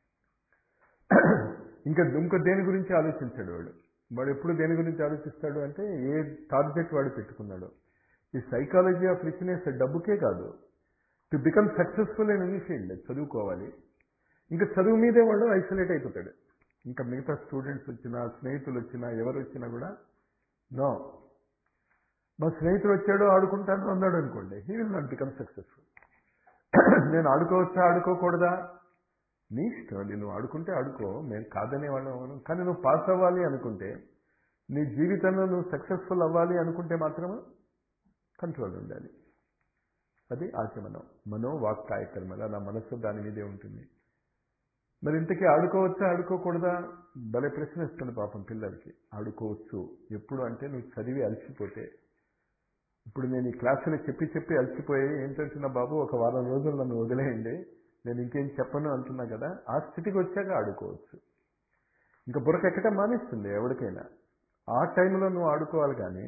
ఇంకా ఇంకో దేని గురించి ఆలోచించాడు వాడు వాడు ఎప్పుడు దేని గురించి ఆలోచిస్తాడు అంటే ఏ టార్గెట్ వాడు పెట్టుకున్నాడు ఈ సైకాలజీ ఆఫ్ రిచ్నెస్ డబ్బుకే కాదు to become successful in any field చదువుకోవాలి ఇంకా చదువు మీదే వాడు ఐసోలేట్ అయిపోతాడు ఇంకా మిగతా స్టూడెంట్స్ వచ్చినా స్నేహితులు వచ్చినా ఎవరు వచ్చినా కూడా నో మా స్నేహితుడు వచ్చాడు ఆడుకుంటాను అన్నాడు అనుకోండి he will not become successful నేను ఆడుకోవచ్చా ఆడుకోకూడదా నీ ఇష్టం అది నువ్వు ఆడుకుంటే ఆడుకో మేము కాదనే వాళ్ళం అవును కానీ నువ్వు పాస్ అవ్వాలి అనుకుంటే నీ జీవితంలో నువ్వు సక్సెస్ఫుల్ అవ్వాలి అనుకుంటే మాత్రమే కంట్రోల్ ఉండాలి అది ఆచమనం మనో వాక్ కార్యక్రమాలు నా మనస్సు దాని మీదే ఉంటుంది మరి ఇంతకీ ఆడుకోవచ్చా ఆడుకోకూడదా భలే ప్రశ్న ఇస్తుంది పాపం పిల్లలకి ఆడుకోవచ్చు ఎప్పుడు అంటే నువ్వు చదివి అలసిపోతే ఇప్పుడు నేను ఈ క్లాసులు చెప్పి చెప్పి అలసిపోయి ఏంటంటున్నా బాబు ఒక వారం రోజులు నన్ను వదిలేయండి నేను ఇంకేం చెప్పను అంటున్నా కదా ఆ స్థితికి వచ్చాక ఆడుకోవచ్చు ఇంకా బురకెక్కటం మానేస్తుంది ఎవరికైనా ఆ టైంలో నువ్వు ఆడుకోవాలి కానీ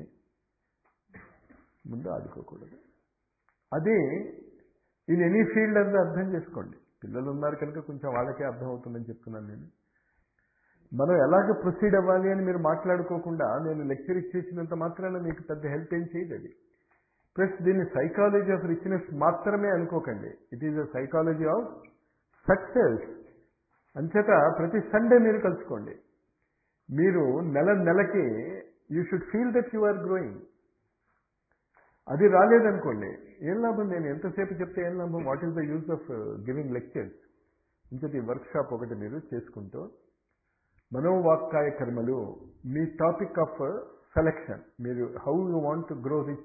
ముందు ఆడుకోకూడదు అది ఇన్ ఎనీ ఫీల్డ్ అనేది అర్థం చేసుకోండి పిల్లలు ఉన్నారు కనుక కొంచెం వాళ్ళకే అర్థం అవుతుందని చెప్తున్నాను నేను మనం ఎలాగ ప్రొసీడ్ అవ్వాలి అని మీరు మాట్లాడుకోకుండా నేను లెక్చర్ ఇచ్చేసినంత మాత్రాన మీకు పెద్ద హెల్ప్ ఏం చేయదు అది ప్లస్ దీన్ని సైకాలజీ ఆఫ్ రిచ్నెస్ మాత్రమే అనుకోకండి it is a psychology of success అంచేత ప్రతి సండే మీరు కలుసుకోండి మీరు నెల నెలకి you should feel that you are growing అది రాలేదనుకోండి ఏం లాభం నేను ఎంతసేపు చెప్తే ఏం లాభం what is the use of giving lectures ఇంకటి వర్క్ షాప్ ఒకటి మీరు చేసుకుంటూ మనోవాక్కాయ కర్మలు మీ టాపిక్ ఆఫ్ సెలెక్షన్ మీరు how you want to grow rich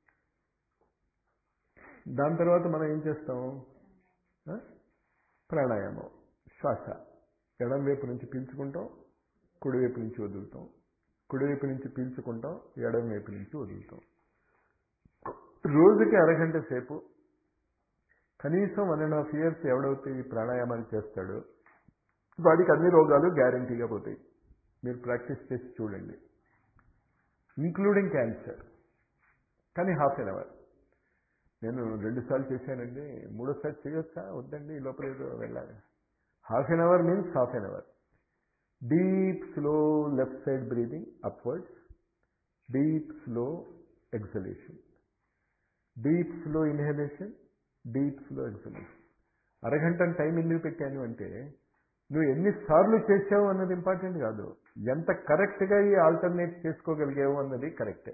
దాని తర్వాత మనం ఏం చేస్తాం ప్రాణాయామం శ్వాస ఎడం వైపు నుంచి పీల్చుకుంటాం కుడివైపు నుంచి వదులుతాం కుడివైపు నుంచి పీల్చుకుంటాం ఎడం వైపు నుంచి వదులుతాం రోజుకి అరగంట సేపు కనీసం వన్ అండ్ హాఫ్ ఇయర్స్ ఎవడైతే ఈ ప్రాణాయామాలు చేస్తాడో వాడికి అన్ని రోగాలు గ్యారంటీగా పోతాయి మీరు ప్రాక్టీస్ చేసి చూడండి ఇంక్లూడింగ్ క్యాన్సర్ కానీ హాఫ్ ఎన్ అవర్ నేను రెండుసార్లు చేశానండి మూడోసారి చేయొచ్చా వద్దండి ఈ లోపల ఏదో వెళ్ళాలి half an hour means half an hour deep slow left side breathing upwards deep slow exhalation deep slow inhalation deep slow exhalation అరగంట టైం ఎందుకు పెట్టాను అంటే నువ్వు ఎన్నిసార్లు చేసావు అన్నది ఇంపార్టెంట్ కాదు ఎంత కరెక్ట్గా ఈ ఆల్టర్నేట్ చేసుకోగలిగావు అన్నది కరెక్టే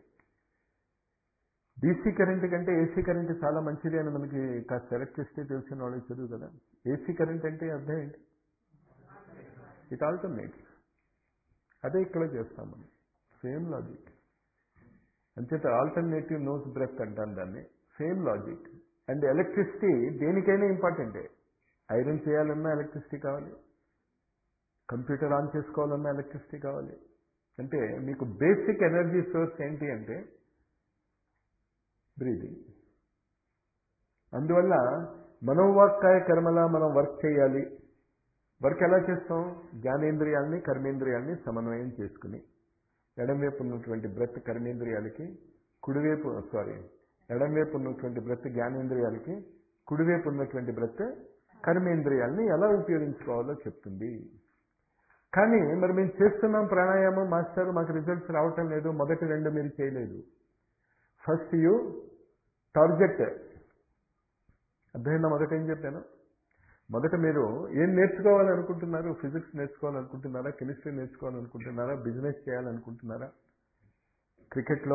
డీసీ కరెంట్ కంటే ఏసీ కరెంట్ చాలా మంచిది అని మనకి కాస్త ఎలక్ట్రిసిటీ తెలిసిన వాళ్ళకి చదువు కదా ఏసీ కరెంట్ అంటే అర్థం ఏంటి ఇట్ ఆల్టర్నేట్స్ అదే ఇక్కడ చేస్తాం మనం సేమ్ లాజిక్ అంచేత ఆల్టర్నేటివ్ నోస్ బ్రెత్ అంటాను దాన్ని సేమ్ లాజిక్ అండ్ ఎలక్ట్రిసిటీ దేనికైనా ఇంపార్టెంటే ఐరన్ చేయాలన్నా ఎలక్ట్రిసిటీ కావాలి కంప్యూటర్ ఆన్ చేసుకోవాలన్నా ఎలక్ట్రిసిటీ కావాలి అంటే మీకు బేసిక్ ఎనర్జీ సోర్స్ ఏంటి అంటే బ్రీదింగ్ అందువల్ల మనోవాక్కాయ కర్మలా మనం వర్క్ చేయాలి వర్క్ ఎలా చేస్తాం జ్ఞానేంద్రియాల్ని కర్మేంద్రియాల్ని సమన్వయం చేసుకుని ఎడంవైపు ఉన్నటువంటి బ్రెత్ కర్మేంద్రియాలకి కుడివైపు సారీ ఎడంవైపు ఉన్నటువంటి బ్రెత్ జ్ఞానేంద్రియాలకి కుడివైపు ఉన్నటువంటి బ్రెత్ కర్మేంద్రియాల్ని ఎలా ఉపయోగించుకోవాలో చెప్తుంది కానీ మరి మేము చేస్తున్నాం ప్రాణాయామం మాస్టర్ మాకు రిజల్ట్స్ రావటం లేదు మొదటి రెండు మీరు చేయలేదు ఫస్ట్ యూ టార్గెట్ అర్థమైందా మొదట ఏం చెప్పాను మొదట మీరు ఏం నేర్చుకోవాలనుకుంటున్నారు ఫిజిక్స్ నేర్చుకోవాలనుకుంటున్నారా కెమిస్ట్రీ నేర్చుకోవాలనుకుంటున్నారా బిజినెస్ చేయాలనుకుంటున్నారా క్రికెట్లో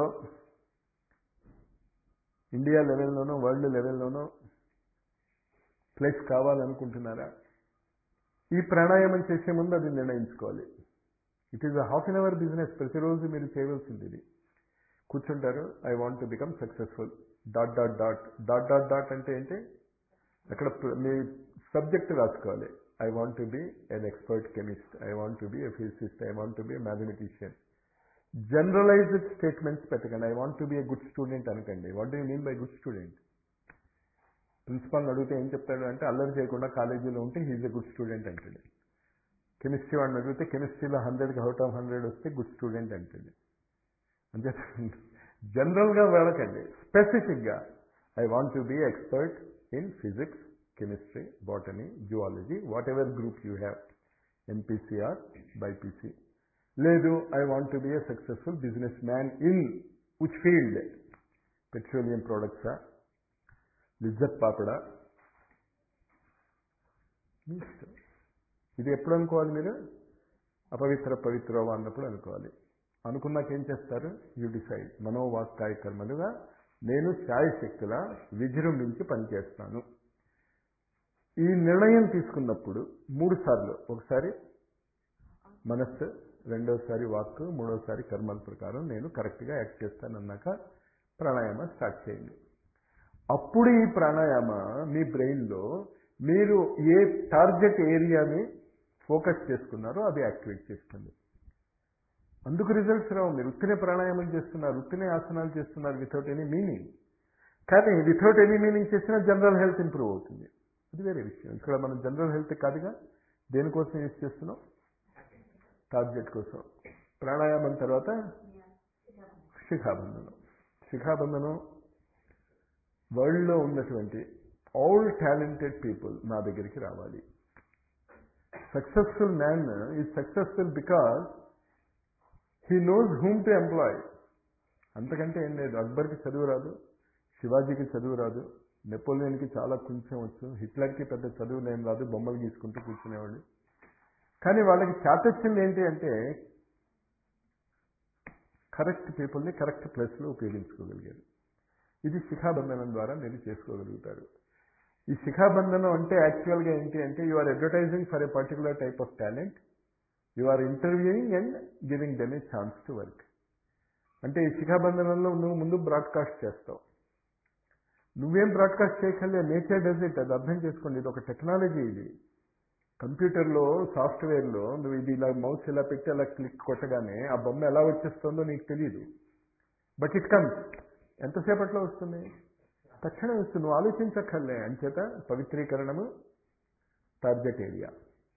ఇండియా లెవెల్లోనో వరల్డ్ లెవెల్లోనో ప్లేస్ కావాలనుకుంటున్నారా ఈ ప్రాణాయామం చేసే ముందు అది నిర్ణయించుకోవాలి it is a half an hour business ప్రతిరోజు మీరు చేయవలసింది ఇది కూర్చుంటారు I want to become successful dot dot dot dot dot dot అంటే ఏంటి అక్కడ మీ సబ్జెక్ట్ రాసుకోవాలి I want to be an expert chemist I want to be a physicist I want to be a mathematician generalized statements పెట్టకండి I want to be a good student అనకండి what do mean by good student ప్రిన్సిపాల్ని అడిగితే ఏం చెప్తాడు అంటే అల్లరి చేయకుండా కాలేజీలో ఉంటే హీజ్ ఎ గుడ్ స్టూడెంట్ అంటాడు కెమిస్ట్రీ వాడిని అడిగితే కెమిస్ట్రీలో హండ్రెడ్కి అవుట్ ఆఫ్ హండ్రెడ్ వస్తే గుడ్ స్టూడెంట్ అంటాడు అంతే జనరల్గా వెళ్ళకండి స్పెసిఫిక్గా I want to be expert in physics chemistry botany zoology whatever group you have MPC or BiPC లేదు I want to be a successful businessman in which field petroleum ప్రోడక్ట్సా లిజ్జత్ పాపడ మీ ఇష్టం ఇది ఎప్పుడు అనుకోవాలి మీరు అపవిత్ర పవిత్రవ అన్నప్పుడు అనుకోవాలి అనుకున్నాక ఏం చేస్తారు యూ డిసైడ్ మనోవాక్కాయ కర్మలుగా నేను శాయశక్తుల విజృంభించి పనిచేస్తాను ఈ నిర్ణయం తీసుకున్నప్పుడు మూడు సార్లు ఒకసారి మనస్సు రెండోసారి వాక్ మూడోసారి కర్మల ప్రకారం నేను కరెక్ట్గా యాక్ట్ చేస్తానన్నాక ప్రాణాయామ స్టార్ట్ చేయండి అప్పుడు ఈ ప్రాణాయామ మీ బ్రెయిన్లో మీరు ఏ టార్గెట్ ఏరియాని ఫోకస్ చేసుకున్నారో అది యాక్టివేట్ చేస్తుంది అందుకు రిజల్ట్స్ రావు మీరు ఉత్తినే ప్రాణాయామం చేస్తున్నారు ఉత్తినే ఆసనాలు చేస్తున్నారు వితౌట్ ఎనీ మీనింగ్ కానీ వితౌట్ ఎనీ మీనింగ్ చేసినా జనరల్ హెల్త్ ఇంప్రూవ్ అవుతుంది అది వేరే విషయం ఇక్కడ మనం జనరల్ హెల్త్ కాదుగా దేనికోసం యూజ్ చేస్తున్నాం టార్గెట్ కోసం ప్రాణాయామం తర్వాత శిఖాబంధనం శిఖాబంధనం వరల్డ్లో ఉన్నటువంటి ఆల్ టాలెంటెడ్ పీపుల్ నా దగ్గరికి రావాలి successful man is successful because he knows whom to employ అంతకంటే ఏం లేదు అక్బర్కి చదువు రాదు శివాజీకి చదువు రాదు నెపోలియన్కి చాలా కొంచెం వచ్చు హిట్లర్కి పెద్ద చదువులు ఏం రాదు బొమ్మలు గీసుకుంటూ కూర్చునేవాళ్ళు కానీ వాళ్ళకి చాతొచ్చింది ఏంటి అంటే కరెక్ట్ పీపుల్ని కరెక్ట్ ప్లేస్లో ఉపయోగించుకోగలిగారు ఇది శిఖాబంధనం ద్వారా మీరు చేసుకోగలుగుతారు ఈ శిఖాబంధనం అంటే యాక్చువల్గా ఏంటి అంటే you are advertising for a particular type of talent you are interviewing and giving them a chance to work అంటే ఈ శిఖాబంధనంలో నువ్వు ముందు బ్రాడ్కాస్ట్ చేస్తావు నువ్వేం బ్రాడ్కాస్ట్ చేయగలే నేచర్ డజ్ ఇట్ అది అర్థం చేసుకోండి ఇది ఒక టెక్నాలజీ ఇది కంప్యూటర్లో సాఫ్ట్వేర్లో నువ్వు ఇది ఇలా మౌస్ ఇలా పెట్టి అలా క్లిక్ కొట్టగానే ఆ బొమ్మ ఎలా వచ్చేస్తుందో నీకు తెలియదు బట్ ఇట్ కమ్స్ ఎంతసేపట్లో వస్తుంది తక్షణం వస్తుంది నువ్వు ఆలోచించక్కర్లే అంచేత పవిత్రీకరణము టార్గెట్ ఏరియా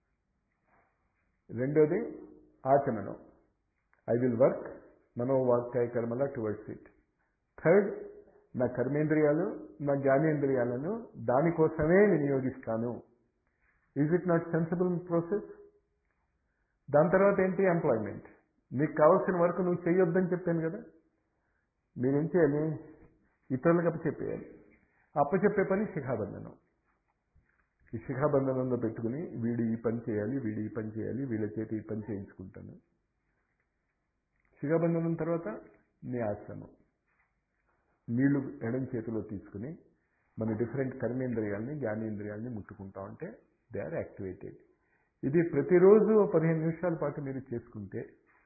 రెండోది ఆచమనం ఐ విల్ వర్క్ మనోవాక్యాయ కర్మల టువర్డ్స్ ఇట్ థర్డ్ నా కర్మేంద్రియాలు నా జ్ఞానేంద్రియాలను దానికోసమే వినియోగిస్తాను is it not sensible process దాని తర్వాత ఏంటి ఎంప్లాయ్మెంట్ నీకు కావాల్సిన వరకు నువ్వు చేయొద్దని చెప్పాను కదా మీరేం చేయాలి ఇతరులకు అప్పచెప్పేయాలి అప్పచెప్పే పని శిఖాబంధనం ఈ శిఖాబంధనంలో పెట్టుకుని వీడు ఈ పని చేయాలి వీడు ఈ పని చేయాలి వీళ్ళ చేతి ఈ పని చేయించుకుంటాను శిఖాబంధనం తర్వాత నీ ఆశ్రమం నీళ్లు ఎడం చేతిలో తీసుకుని మన డిఫరెంట్ కర్మేంద్రియాల్ని జ్ఞానేంద్రియాల్ని ముట్టుకుంటా ఉంటే దే ఆర్ యాక్టివేటెడ్ ఇది ప్రతిరోజు పదిహేను నిమిషాల పాటు మీరు చేసుకుంటే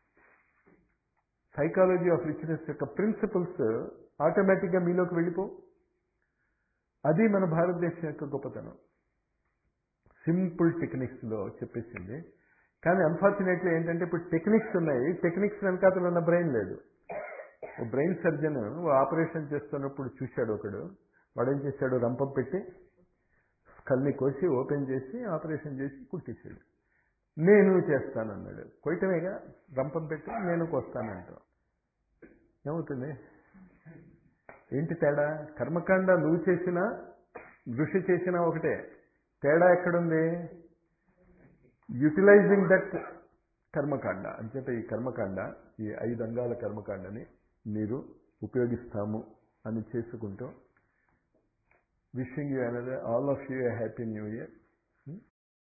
సైకాలజీ ఆఫ్ రిచ్నెస్ యొక్క ప్రిన్సిపల్స్ ఆటోమేటిక్గా మీలోకి వెళ్ళిపో అది మన భారతదేశం యొక్క గొప్పతనం సింపుల్ టెక్నిక్స్లో చెప్పేసింది కానీ అన్ఫార్చునేట్లీ ఏంటంటే ఇప్పుడు టెక్నిక్స్ ఉన్నాయి టెక్నిక్స్ వెనకాతలు ఉన్న బ్రెయిన్ లేదు ఓ బ్రెయిన్ సర్జన్ ఓ ఆపరేషన్ చేస్తున్నప్పుడు చూశాడు ఒకడు వాడేం చేశాడు రంపం పెట్టి కల్ని కోసి ఓపెన్ చేసి ఆపరేషన్ చేసి కుట్టించాడు నేను చేస్తానన్నాడు కొయ్యటమేగా రంపం పెట్టి నేను కొస్తానంటావు ఏమవుతుంది ఏంటి తేడా కర్మకాండ నువ్వు చేసినా ఋషి చేసినా ఒకటే తేడా ఎక్కడుంది యూటిలైజింగ్ దట్ కర్మకాండ అంచేత ఈ కర్మకాండ ఈ ఐదు అంగాల కర్మకాండని మీరు ఉపయోగిస్తాము అని చేసుకుంటూ wishing you another all of you happy new year